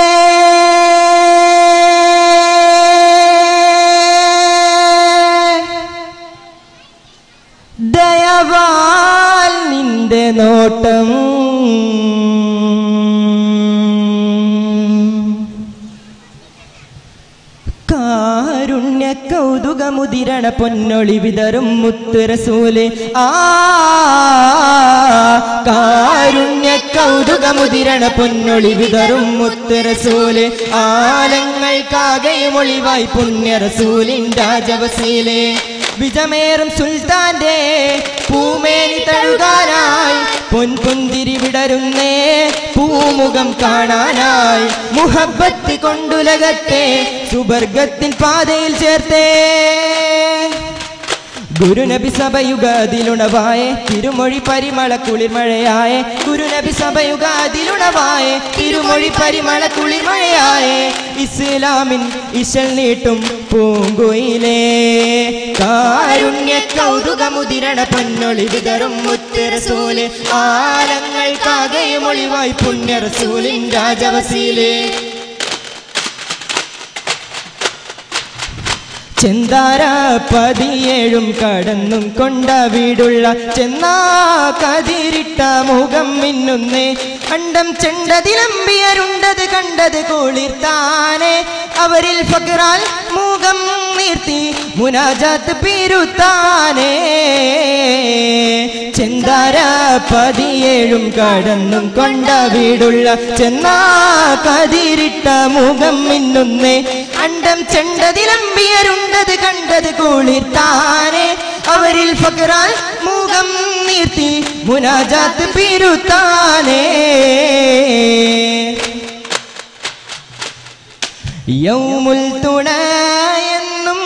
ദയവാൽ നിന്റെ നോട്ടം കാരുണ്യ കൗതുകമുതിരണ പൊന്നൊളി വിതറും മുത്തുരസൂലെ ആ കാരുണ്യ കൗ കൗതുകമുതിരണ പൊന്നൊളി വിതറും മുത്തരസൂല് ആലങ്ങൾക്കാകെയും ഒളിവായി പുണ്യറസൂലിൻ രാജവസീലെ വിജമേറും സുൽത്താന്റെ പൂമേനി തഴുകാനായി പൊൻപുന്തിരി വിടരുന്നേ പൂമുഖം കാണാനായി മുഹബത്ത് കൊണ്ടുലകത്തെ സുബർഗത്തിൻ പാതയിൽ ചേർത്തേ ഗുരുനബി സഭയുഗതിലുണവായ തിരുമൊഴി പരിമള കുളിർമഴയായ ഗുരുനബി സഭയുഗതിലുണവായ തിരുമൊഴി പരിമള കുളിർമഴയായ ഇസ്ലാമിൻ ഇശൽ നീട്ടും പൂങ്കുയിലേ കാരുണ്യ കൗതുകമുതിരണ പൊന്നൊളി വിതറും മുത്തരസൂല് ആലങ്ങൾക്കാകെയും ഒളിവായി പുണ്യറസൂലിൻ രാജവസീലേ ചെന്താര പതിയേഴും കടന്നും കൊണ്ട വീടുള്ള ചെന്നാ കതിരിട്ട മുഖം മിന്നുന്നേ അണ്ടം ചെണ്ടതിലമ്പിയരുണ്ടത് കണ്ടത് കുളിർത്താനെ അവരിൽ ഫക്രാൽ മുഖം നീർത്തി മുനാജാത്ത് പീരുത്താനേ ചെന്താര പതിയേഴും കടന്നും കൊണ്ട വീടുള്ള ചെന്നാ കതിരിട്ട മുഖം മിന്നുന്നേ അണ്ടം ചെണ്ടതിലമ്പിയരുണ്ടത് കണ്ടത് കുളിർത്താനെ അവരിൽ ഫക്രാൽ മുഖം നീർത്തി മുനാജാത്ത് പീരുത്താനേ യൗമുൽ തുണയെന്നും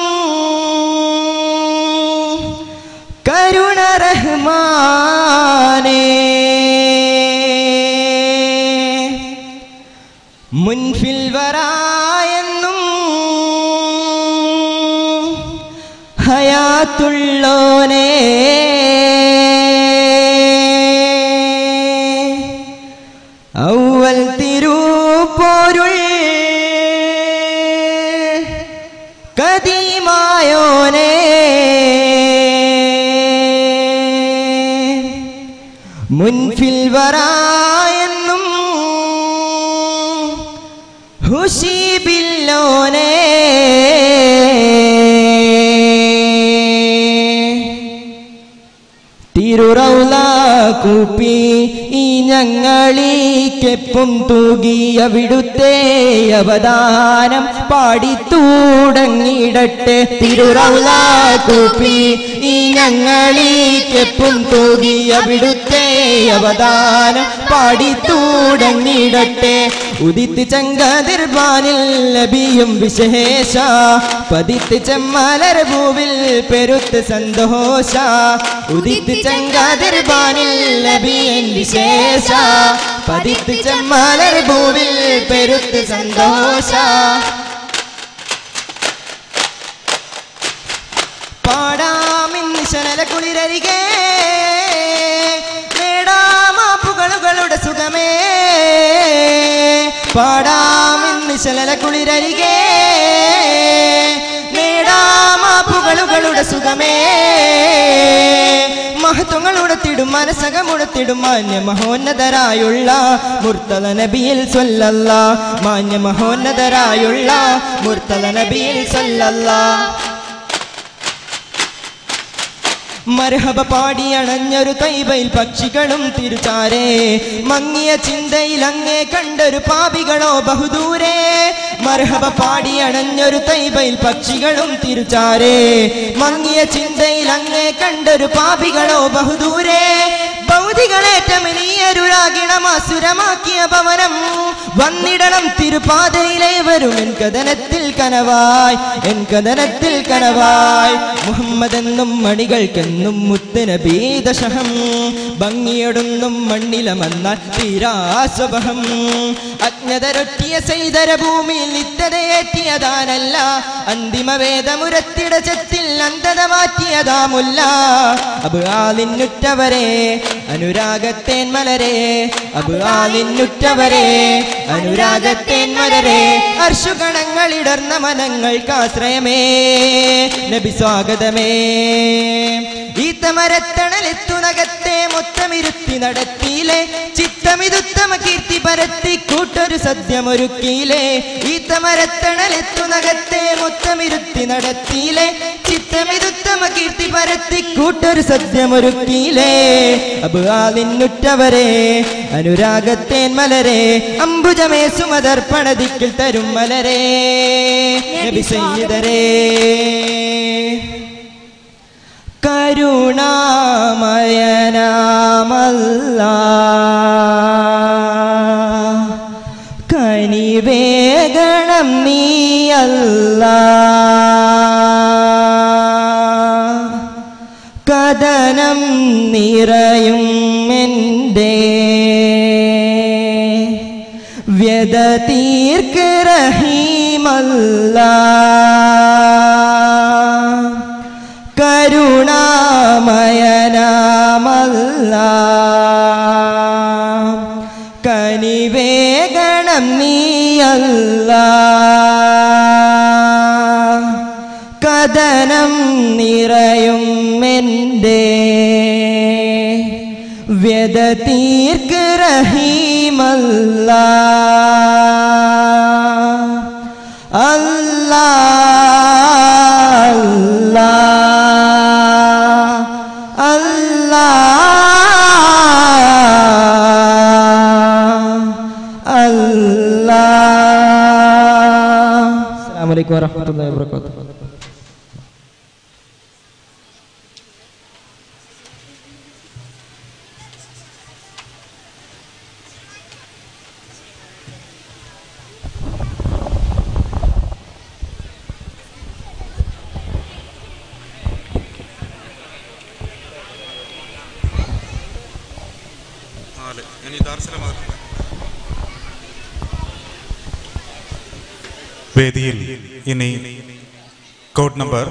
കരുണ റഹ്മാനേ മുൻഫിൽ വരായെന്നും ഹയാത്തുള്ളോനേ ഔവൽ തിരുപ്പോരുൾ കദീമായോനേ മുൻഫിൽ വരായെന്നും ഹുഷീബില്ലോനേ തിരുറൗല കൂപ്പി ഈ ഞങ്ങളീക്കെപ്പം തൂകിയ വിടുത്തെ അവദാനം പാടിത്തൂടങ്ങിടട്ടെ തിരുറൗല കൂപ്പി ഈ ഞങ്ങളീക്കെപ്പം തൂകിയ വിടുത്തെ അവദാനം പാടിത്തൂടങ്ങിടട്ടെ ഉദിത്ത് ചങ്കതിർബാനിൽ ലബിയും വിശേഷ പതിത്ത് ചെമ്മലർ ഭൂവിൽ പെരുത്ത് സന്തോഷ ഉദിത്ത് ചങ്കതിർബാനിൽ ലബിയൻ വിശേഷ പതിത്ത് ചെമ്മലർ ഭൂവിൽ പെരുത്ത് സന്തോഷ പാടാമിന്ന് ശനല കുളിരരികെ നേടാമാപ്പുകളുടെ സുഖമേ പാടാമിന്ന് ശനല കുളിരരികെ നേടാമാപ്പുകളുടെ സുഖമേ മഹത്വങ്ങളുടത്തിടും മനസ്സകമുടത്തിടും മാന്യ മഹോന്നതരായുള്ള മുർത്തല നബിയിൽ സ്വല്ലല്ല മാന്യ മഹോന്നതരായുള്ള മുർത്തല നബിയിൽ സ്വല്ലല്ല മർഹബ പാടിയണഞ്ഞൊരു തൈബയിൽ പക്ഷികളും തിരുചാരേ മങ്ങിയ ചിന്തയിൽ അങ്ങേ കണ്ടൊരു പാപികളോ ബഹുദൂരേ മർഹബ പാടിയണഞ്ഞൊരു തൈബയിൽ പക്ഷികളും തിരുചാരേ മങ്ങിയ ചിന്തയിൽ അങ്ങേ കണ്ടൊരു പാപികളോ ബഹുദൂരേ ഭൗതികളേറ്റമിനിയരുളാകിണമാസുരമാക്കിയ ഭവനം വന്നിടണം തിരുപാതയിലെ വരും എൻ കഥനത്തിൽ കനവായി എൻ കഥനത്തിൽ കനവായി മുഹമ്മദ് എന്നും മണികൾക്കെന്നും മുത്തനബീദശഹം ഭംഗിയൊടുന്നും മണ്ണിലമെന്നാൽ തീരാസ്വഭം അജ്ഞതരൊറ്റിയ സൈതര ഭൂമിയിൽ നിത്യതയേറ്റിയതാനല്ല അന്തിമ വേദമുരത്തിട ചെത്തിൽ അന്ധത മാറ്റിയതാമുല്ല അബ് ആലിന്നുറ്റവരെ അനുരാഗത്തേൻ മലരെ അബ് ആലിന്നുറ്റവരെ അനുരാഗത്തേൻ മലരെ അർഷുഗണങ്ങളിടർന്ന മനങ്ങൾക്കാശ്രയമേ നബി സ്വാഗതമേ ഈത്തമരത്തണലെത്തുനകത്തെ മൊത്തമിരുത്തി നടത്തിയിലെ ചിത്തമിതുത്തമ കീർത്തി പരത്തി കൂട്ടൊരു സദ്യമൊരുക്കിയിലെ ഈത്തമരത്തണലെത്തുനകത്തെ മൊത്തമിരുത്തി നടത്തിയിലെ ചിത്ത ഇടമിതുത്തമ കീർത്തി പരത്തി കൂട്ടൊരു സത്യമൊരുക്കിയിലേ അബുആലിന്നുറ്റവരെ അനുരാഗത്തേൻ മലരെ അംബുജമേ സുമതർപ്പണദിക്കിൽ തരും മലരെ നബി സയ്യിദരേ കരുണാമയനാമല്ല കനിവേഗണം നീയല്ല കഥനം നിറയും എൻ്റെ വ്യത തീർക്ക് റഹീമല്ല കരുണാമയനാമല്ല കനിവേഗണം നീയല്ല കഥനം നിറയും എൻ്റെ വ്യത തീർക്ക് റഹീമല്ല അല്ലാ അല്ലാ അല്ലാ അസ്സാം വലൈക്കും വരഹമത്തല്ലാ വാബർക്കാത്തു വേദിയിൽ ഇനി കോഡ് നമ്പർ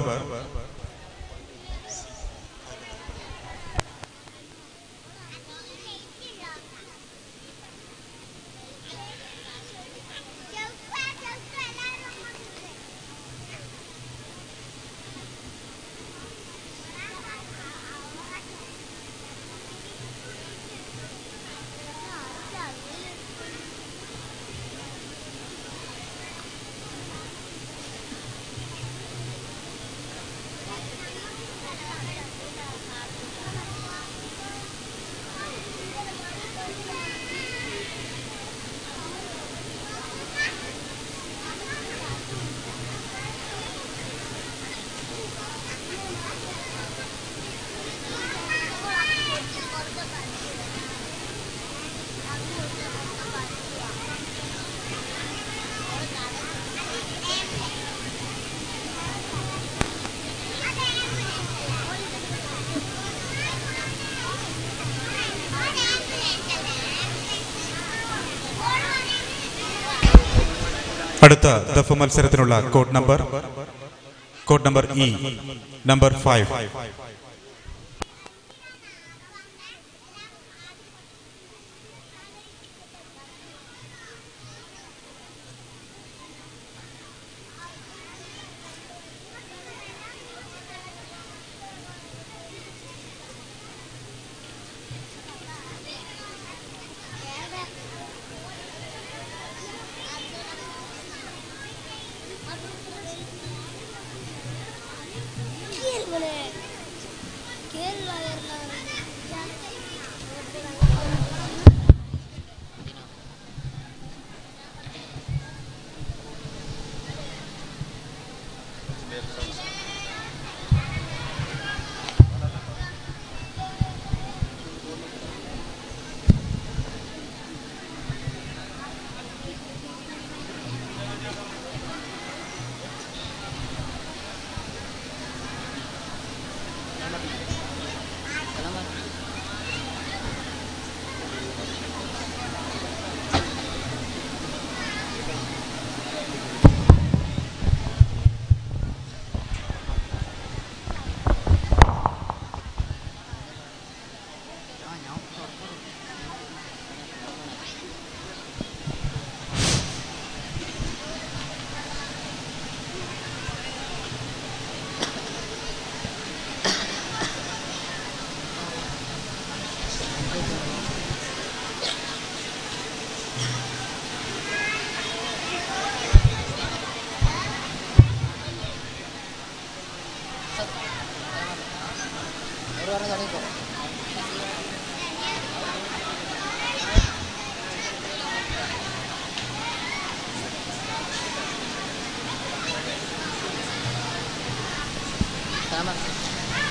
അടുത്ത ദഫ് മത്സരത്തിനുള്ള കോഡ് നമ്പർ കോഡ് നമ്പർ ഇ നമ്പർ ഫൈവ്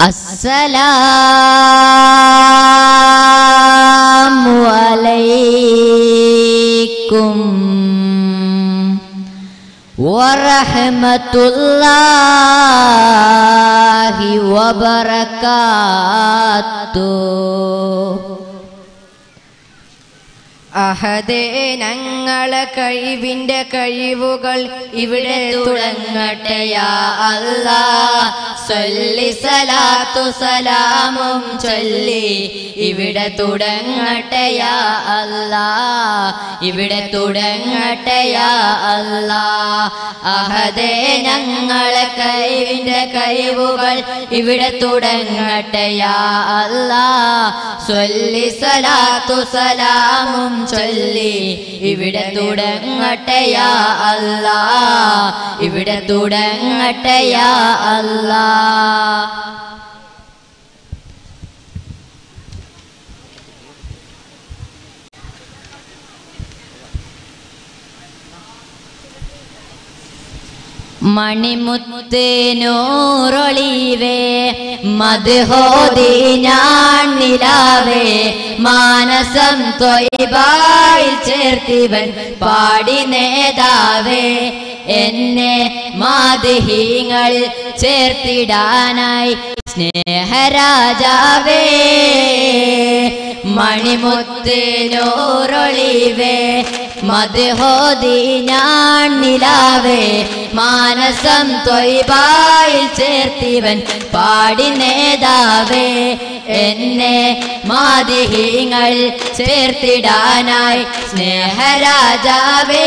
السلام عليكم ورحمة الله وبركاته അഹദേ ഞങ്ങളെ കഴിവിന്റെ കഴിവുകൾ ഇവിടെ തുടങ്ങട്ടെയാ അല്ലാ സല്ലി സലാത്തു സലാമും ചൊല്ലി ഇവിടെ തുടങ്ങട്ടെയാ അല്ലാ ഇവിടെ തുടങ്ങട്ടെയാ അല്ലാ അഹദേ ഞങ്ങളെ കഴിവിന്റെ കഴിവുകൾ ഇവിടെ തുടങ്ങട്ടെയാ അല്ലാ സല്ലി സലാത്തു സലാമും ചൊല്ലി ഇവിടെ തുടങ്ങട്ടെയാ അല്ലാ ഇവിടെ തുടങ്ങട്ടെയാ അല്ലാ മണിമുത്തേനോറൊളിവേ മധുഹോതി ഞാൻ നിലാവേ മാനസം തൊയ്ബായി ചേർത്തിവൻ പാടി നേതാവേ എന്നെ മാതിഹീങ്ങൾ ചേർത്തിടാനായി സ്നേഹരാജാവേ മണിമുത്തേനോറൊളിവേ മധുഹോതി ഞാൻ നിലാവേ മാനസം തൊയ്ബായിൽ ചേർത്തിവൻ പാടി നേതാവേ എന്നെ മാതിഹീങ്ങൾ ചേർത്തിടാനായി സ്നേഹരാജാവേ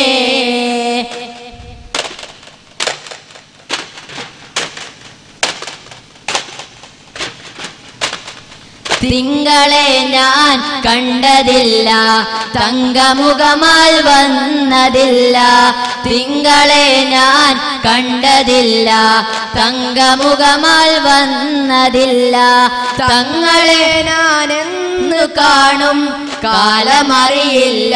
തിങ്കളെ ഞാൻ കണ്ടതില്ല തങ്കമുഖമാൽ വന്നതില്ല തിങ്കളെ ഞാൻ കണ്ടതില്ല തങ്കമുഖമാൽ വന്നതില്ല തങ്ങളെ ഞാൻ എന്ന് കാണും കാലമറിയില്ല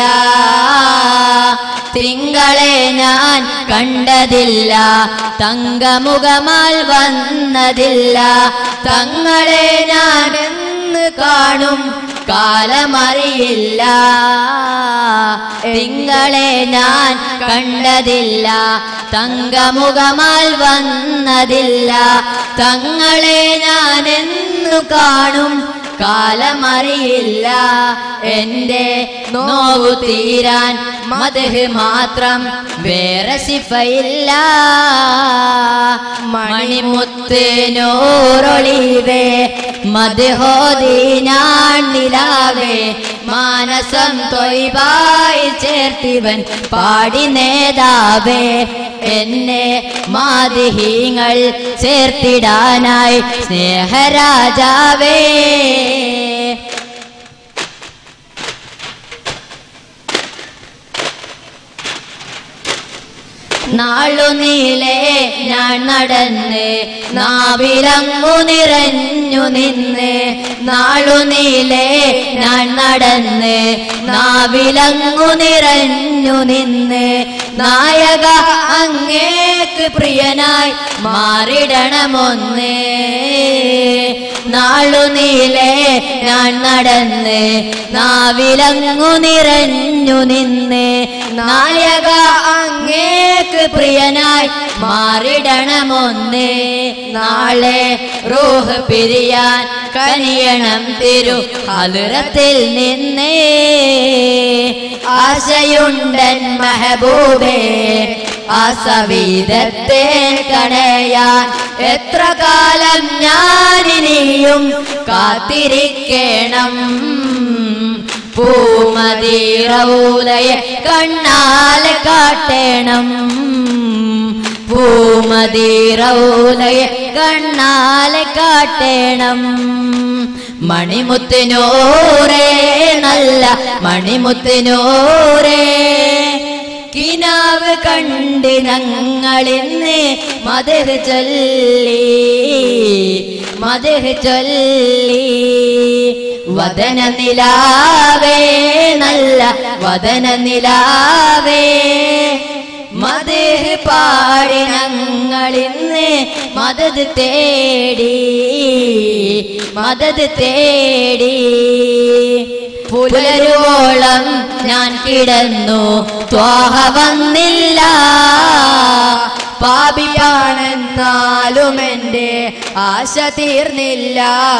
തിങ്കളെ ഞാൻ കണ്ടതില്ല തങ്കമുഖമാൽ വന്നതില്ല തങ്ങളെ ഞാൻ എന്ന് കാണും കാലമറിയില്ല തിങ്കളെ ഞാൻ കണ്ടതില്ല തങ്കമുഖമാൽ വന്നതില്ല തങ്ങളെ ഞാൻ എന്നു കാണും കാലമറിയില്ല എന്റെ നോവു തീരാൻ മതഹ് മാത്രം വേറെ ശിഫയില്ല മണിമുത്തേനോറൊളിവേ മധുഹോതി ഞാൻ നിലാവേ മാനസം തൊയ്ബായി ചേർത്തിവൻ പാടി നേതാവേ എന്നെ മാതിഹീങ്ങൾ ചേർത്തിടാനായി സ്നേഹരാജാവേ നാളു നീലേ ഞാൻ നടന്ന് നാവിലങ്ങു നിറഞ്ഞു നിന്ന് നാളു നീലേ ഞാൻ നടന്ന് നാവിലങ്ങു നിറഞ്ഞു നിന്ന് നായക അങ്ങേക്ക് പ്രിയനായി മാറിടണമൊന്ന് നാളു നീലേ ഞാൻ നടന്ന് നാവിലങ്ങു നിറഞ്ഞു നിന്ന് നായക അങ്ങേക്ക് പ്രിയനായി മാറിടണമൊന്ന് നാളെ റൂഹ് പിരിയാൻ കനിയണം തിരു അതിരത്തിൽ നിന്നേ ആശയുണ്ടൻ മെഹബൂബേ ആസവീതത്തെ കണയാൻ എത്ര കാലം ഞാനിനിയും കാത്തിരിക്കണം പൂമതിറൗലയെ കണ്ണാലെ കാട്ടണം പൂമതിറൗലയെ കണ്ണാലെ കാട്ടണം മണിമുത്തിനോരേ നല്ല മണിമുത്തിനോരേ കിനാവ് കണ്ട് ഞങ്ങളിന്ന് മതഹ് ചൊല്ലി മതഹ് ചൊല്ലി വദന നിലാവേ നല്ല വദന നിലാവേ മതേഹ് പാടി ഞങ്ങളിന്ന് മദത് തേടി മദത് തേടി പുലരുവോളം ഞാൻ കിടന്നു ത്വാഹ വന്നില്ല പാപിയാണെന്നാലും എൻ്റെ ആശ തീർന്നില്ല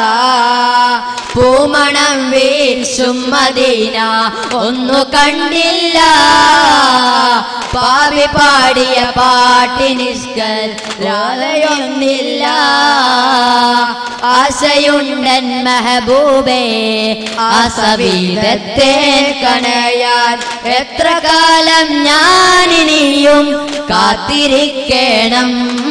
പൂമണം വീശും മദീന ഒന്നു കണ്ടില്ല പാവി പാടിയ പാട്ടിനിഷ്കൽ രാധയൊന്നില്ല ആശയുണ്ടൻ മെഹബൂബേ ആസവീതത്തെ കണയാൻ എത്ര കാലം ഞാനിനിയും കാത്തിരിക്കണം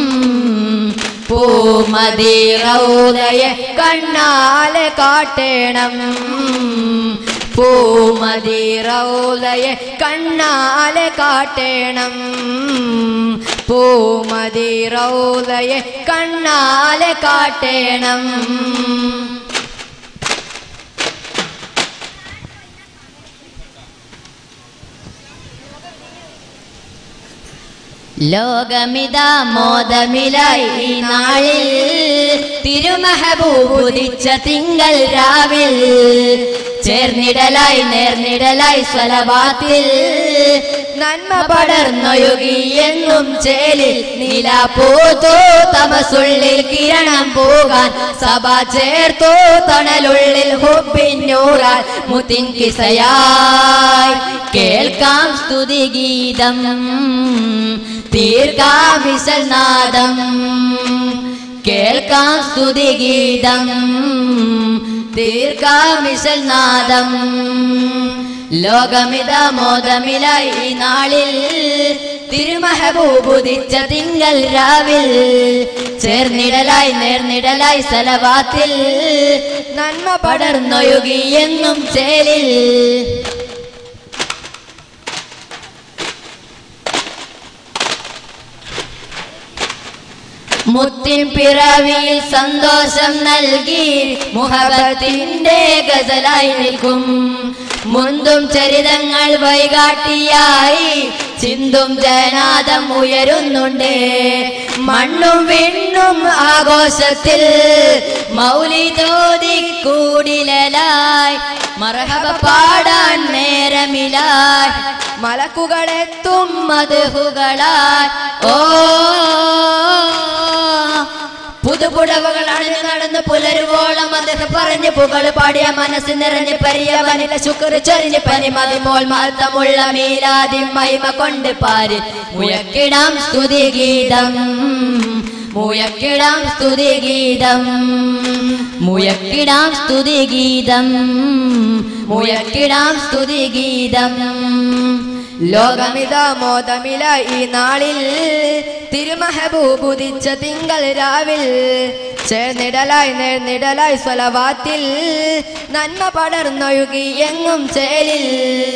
പൂമതിറൗദയെ കണ്ണാലെ കാട്ടേണം പൂമതിറൗലയെ കണ്ണാലെ കാട്ടേണം പൂമതിറൗലയെ കണ്ണാലെ കാട്ടേണം ലോകമിതാ മോദമിലായി ഈ നാളിൽ തിരുമഹബൂബുദിച്ച തിങ്കൾ രാവിൽ ചേർന്നിടലായി നേർന്നിടലായി സ്വലവാത്തിൽ നന്മ പടർന്നൊഴുകി എങ്ങും ചേലിൽ നീലാപ്പൂത്തോ തമസുള്ളിൽ കിരണം പോകാൻ സഭ ചേർത്തു തണലുള്ളിൽ ഹുബിന്നൂറാൽ മുത്തിൻ കിസയായി കേൾക്കാം സ്തുതിഗീതം തീർക്കാം വിശൽനാദം കേൾക്കാം സ്തുതിഗീതം തീർക്കാം വിശൽനാദം ലോകമിത മോദമിലായി ഈ നാളിൽ തിരുമഹബൂബുദിച്ച തിങ്കൾ രാവിൽ ചേർന്നിടലായി നേർന്നിടലായി സലവാത്തിൽ നന്മ പടർന്നൊഴുകി എന്നും ചേലിൽ മുത്തിൻ പിറവിയിൽ സന്തോഷം നൽകി മുഹബത്തിന്റെ ഗസലായി നിൽക്കും മുന്തും ചരിതങ്ങൾ വൈകാട്ടിയായി ചിന്തും ജനാദം ഉയരുന്നുണ്ട് മണ്ണും വിണ്ണും ആഘോഷത്തിൽ മൗലി തോതി കൂടിലായി മറഹബ പാടാൻ നേരമിലായി മലക്കുകളെത്തും മധുഹുകളായി ഓ പുതുപുടവകൾ അണിഞ്ഞു നടന്ന് പുലരുവോളം അദ്ദേഹം പറഞ്ഞ് പുകൾ പാടിയ മനസ്സ് നിറഞ്ഞ് പരിയവനില ശുക്ർ ചൊരിഞ്ഞ് പരിമതിമോൾ മഹത്തമുള്ള മീലാതി മഹിമ കൊണ്ട് പാരി മുയക്കിടാം സ്തുതിഗീതം മുയക്കിടാം സ്തുതിഗീതം മുയക്കിടാം സ്തുതിഗീതം മുയക്കിടാം സ്തുതിഗീതം ലോകമിത മോദമില ഈ നാളിൽ തിരുമഹബൂബുദിച്ച തിങ്കൾ രാവിൽ ചേർന്നിടലായി നേർന്നിടലായി സ്വലവാത്തിൽ നന്മ പടർന്നൊഴുകി എങ്ങും ചേലിൽ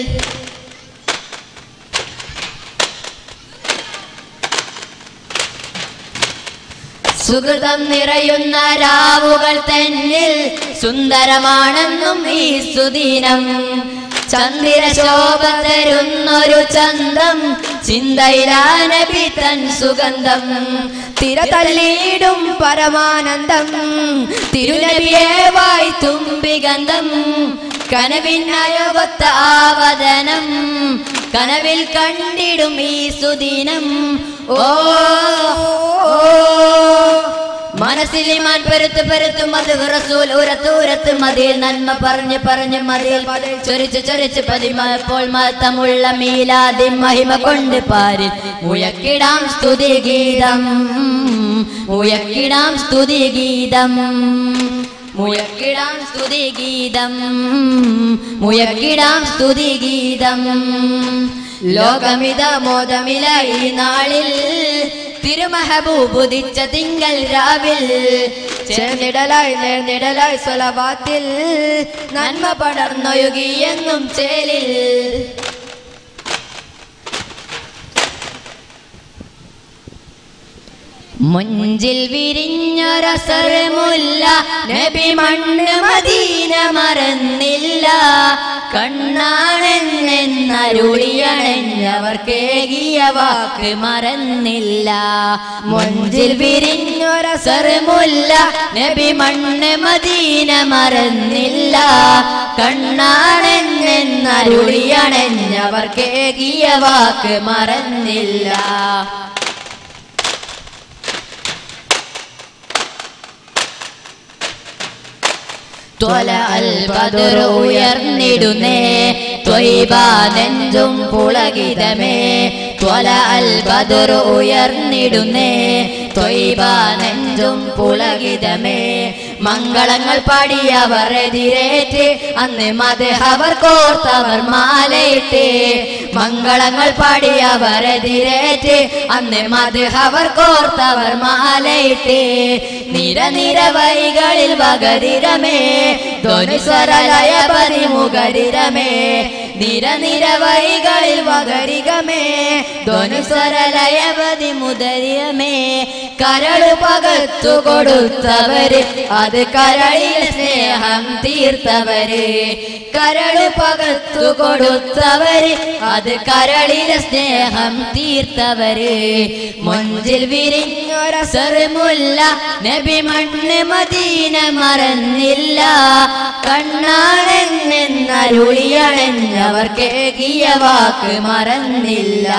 സുഹൃതം നിറയുന്ന രാവുകൾ തന്നിൽ സുന്ദരമാണെന്നും ഈ സുദിനം ചന്ദ്ര ശോഭ തരുന്നൊരു ചന്തം ചിന്തയിലാനബി തൻ സുഗന്ധം തിര തള്ളിയിടും പരമാനന്ദം തിരുനബിയെ വായി തുമ്പിഗന്ധം കനവിനയോഗത്ത ആവദനം കനവിൽ കണ്ടിടും ഈ സുദിനം ഓ ഓ മനസ്സിലിമാൻ പെരുത്ത് പെരുത്ത് മത് റസൂൽ ഉരത്ത് ഉരത്ത് മതിയിൽ നന്മ പറഞ്ഞ് പറഞ്ഞ് മതിയിൽ ചൊരിച്ച് ചൊരിച്ച് പതിമപ്പോൾ മഹത്തമുള്ള മീലാതി മഹിമ കൊണ്ട് പാരിൽ മുയക്കിടാം സ്തുതി ഗീതം മുയക്കിടാം സ്തുതി ഗീതം മുയക്കിടാം സ്തുതി ഗീതം മുയക്കിടാം സ്തുതി ഗീതം ലോകമിത മോദമില ഈ നാളിൽ തിരുമഹബൂബുദിച്ച തിങ്കൾ രാവിൽ ചേർന്നിടലായി നേർന്നിടലായി സ്വലവാത്തിൽ നന്മ പടർന്നൊഴുകി എങ്ങും ചേലിൽ മുഞ്ചിൽ വിരിഞ്ഞൊരസരമുല്ല നബി മണ്ണ് മദീന മറന്നില്ല കണ്ണാണെന്ന മദീനമറന്നില്ലെന്നരുളിയണഞ്ഞവർക്കേകിയ വാക്ക് മറന്നില്ല മൊഞ്ചിൽ വിരിഞ്ഞൊര സർമുല്ല നബി മണ്ണ് മദീന മറന്നില്ല കണ്ണാണെന്നരുളിയണഞ്ഞവർക്കേകിയ വാക്ക് മറന്നില്ല ത്വല അൽബദർ ഉയർന്നിടുന്നേ ത്വയ്ബ നെഞ്ചും പുളകിതമേ ത്വല അൽബദർ ഉയർന്നിടുന്നേ ത്വയ്ബ നെഞ്ചും പുളകിതമേ മംഗളങ്ങൾ പാടിയവർ എതിരേറ്റ് അന്ന് മതഹവർ കോർത്തവർ മാലയിട്ട് മംഗളങ്ങൾ പാടിയവർ എതിരേറ്റ് അന്ന് മതഹവർ കോർത്തവർ മാലയിട്ട് നിര നിര വൈകളിൽ വകരിരമേ ധ്വനിസ്വരലയ പരിമുഖരിരമേ നിര നിര വൈകളിൽ വകരികമേ ധ്വനിസ്വരലയ പതിമുദരിയമേ കരള് പകർത്തു കൊടുത്തവര് അത് കരളിൽ സ്നേഹം തീർത്തവര് കരള് പകർത്തു കൊടുത്തവര് അത് കരളിലെ സ്നേഹം തീർത്തവര് മൊഞ്ചിൽ വിരിഞ്ഞൊര സർമുല്ല നബി മണ്ണ് മദീന മറന്നില്ല കണ്ണാണെന്നരുളിയണഞ്ഞവർക്കേകിയ വാക്ക് മറന്നില്ല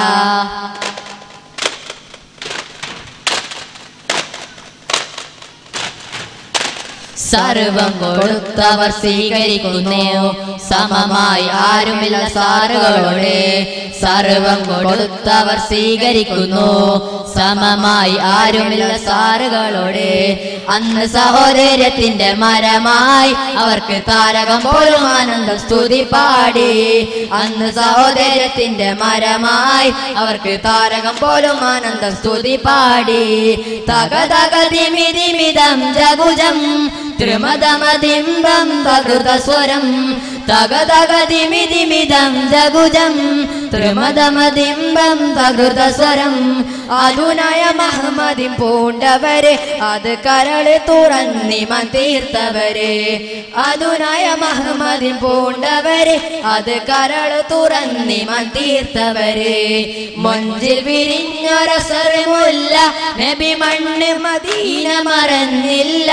സർവം കൊടുത്തവർ സ്വീകരിക്കുന്നു സമമായി ആരുമില്ല സാറുകളോടെ സർവം കൊടുത്തവർ സ്വീകരിക്കുന്നു സമമായി ആരുമില്ല സാറുകളോടെ അന്ന് സഹോദര്യത്തിന്റെ മരമായി അവർക്ക് താരകം പോലും ആനന്ദം സ്തുതി പാടി അന്ന് സഹോദര്യത്തിന്റെ മരമായി അവർക്ക് താരകം പോലും ആനന്ദം സ്തുതി പാടി തക തക ദിമി ദിമിതം ജഗുജം ത്രിമതമതിംബം തകൃത സ്വരം തക തക ദിമി ദിമിതം ജഗുജം ത്രിമതമതിംബം തകൃത സ്വരം അതുനായ മഹമ്മദിം പൂണ്ടവരെ അത് കരള് തുറന്നിമൻ തീർത്തവരെ അതുനായ മഹമ്മദിൻ പൂണ്ടവരെ അത് കരള് തുറന്നിമൻ തീർത്തവരെ മൊഞ്ചിൽ വിരിഞ്ഞൊര സർമുല്ല നബി മണ്ണ് മദീന മറന്നില്ല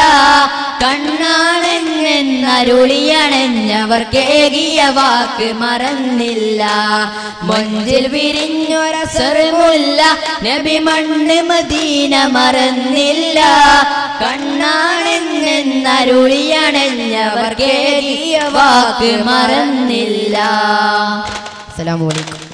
കണ്ണാണെന്നരുളിയണഞ്ഞവർക്കേകിയ വാക്ക് മറന്നില്ല മൊഞ്ചിൽ വിരിഞ്ഞൊര സർമുല്ല നബി മണ്ണ് മദീന മറന്നില്ല കണ്ണാണെന്നരുളിയണഞ്ഞവർക്കേകിയ വാക്ക് മറന്നില്ല അസ്സലാമു അലൈക്കും